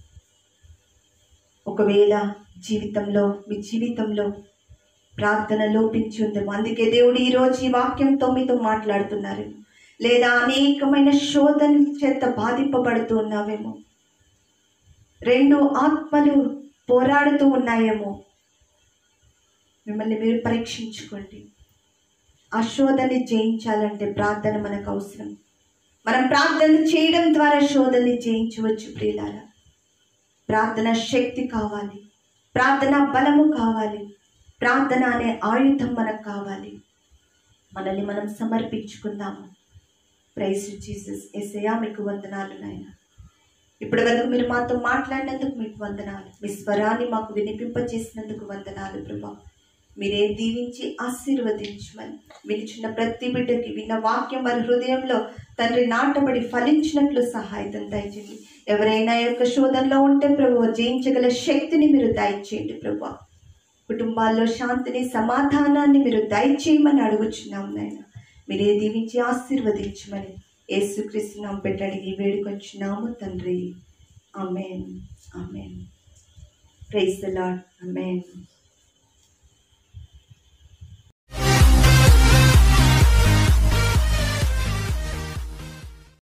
ఒకవేళ జీవితంలో మీ జీవితంలో ప్రార్థన లోపించి ఉందేమో అందుకే దేవుడు ఈరోజు ఈ వాక్యంతో మీతో మాట్లాడుతున్నారు లేదా అనేకమైన శోధన చేత బాధింపబడుతూ ఉన్నావేమో రెండు ఆత్మలు పోరాడుతూ ఉన్నాయేమో మిమ్మల్ని మీరు పరీక్షించుకోండి ఆ శోధని జయించాలంటే ప్రార్థన మనకు అవసరం మనం ప్రార్థన చేయడం ద్వారా శోధనని జయించవచ్చు ప్రియులారా ప్రార్థన శక్తి కావాలి ప్రార్థన బలము కావాలి ప్రార్థన అనే ఆయుధం మనకు కావాలి మనల్ని మనం సమర్పించుకుందాము ప్రైజ్ జీసస్ ఎసయా మీకు వందనాలు నాయన ఇప్పటి వరకు మీరు మాతో మాట్లాడినందుకు మీకు వందనాలు మీ స్వరాన్ని మాకు వినిపింపచేసినందుకు వందనాలు ప్రభా మీరే దీవించి ఆశీర్వదించమని వినిచిన ప్రతి బిడ్డకి విన్న వాక్యం వారి హృదయంలో తండ్రి నాటబడి ఫలించినట్లు సహాయం దయచేయండి ఎవరైనా ఈ యొక్క శోధనలో ఉంటే ప్రభు జయించగల శక్తిని మీరు దయచేయండి ప్రభు కుటుంబాల్లో శాంతిని సమాధానాన్ని మీరు దయచేయమని అడుగుచున్నాం నాయన మీరే దీవించి ఆశీర్వదించమని యేసుక్రీస్తు నామ పెట్టడానికి వేడుకొచ్చున్నాము తండ్రి amen amen praise the Lord amen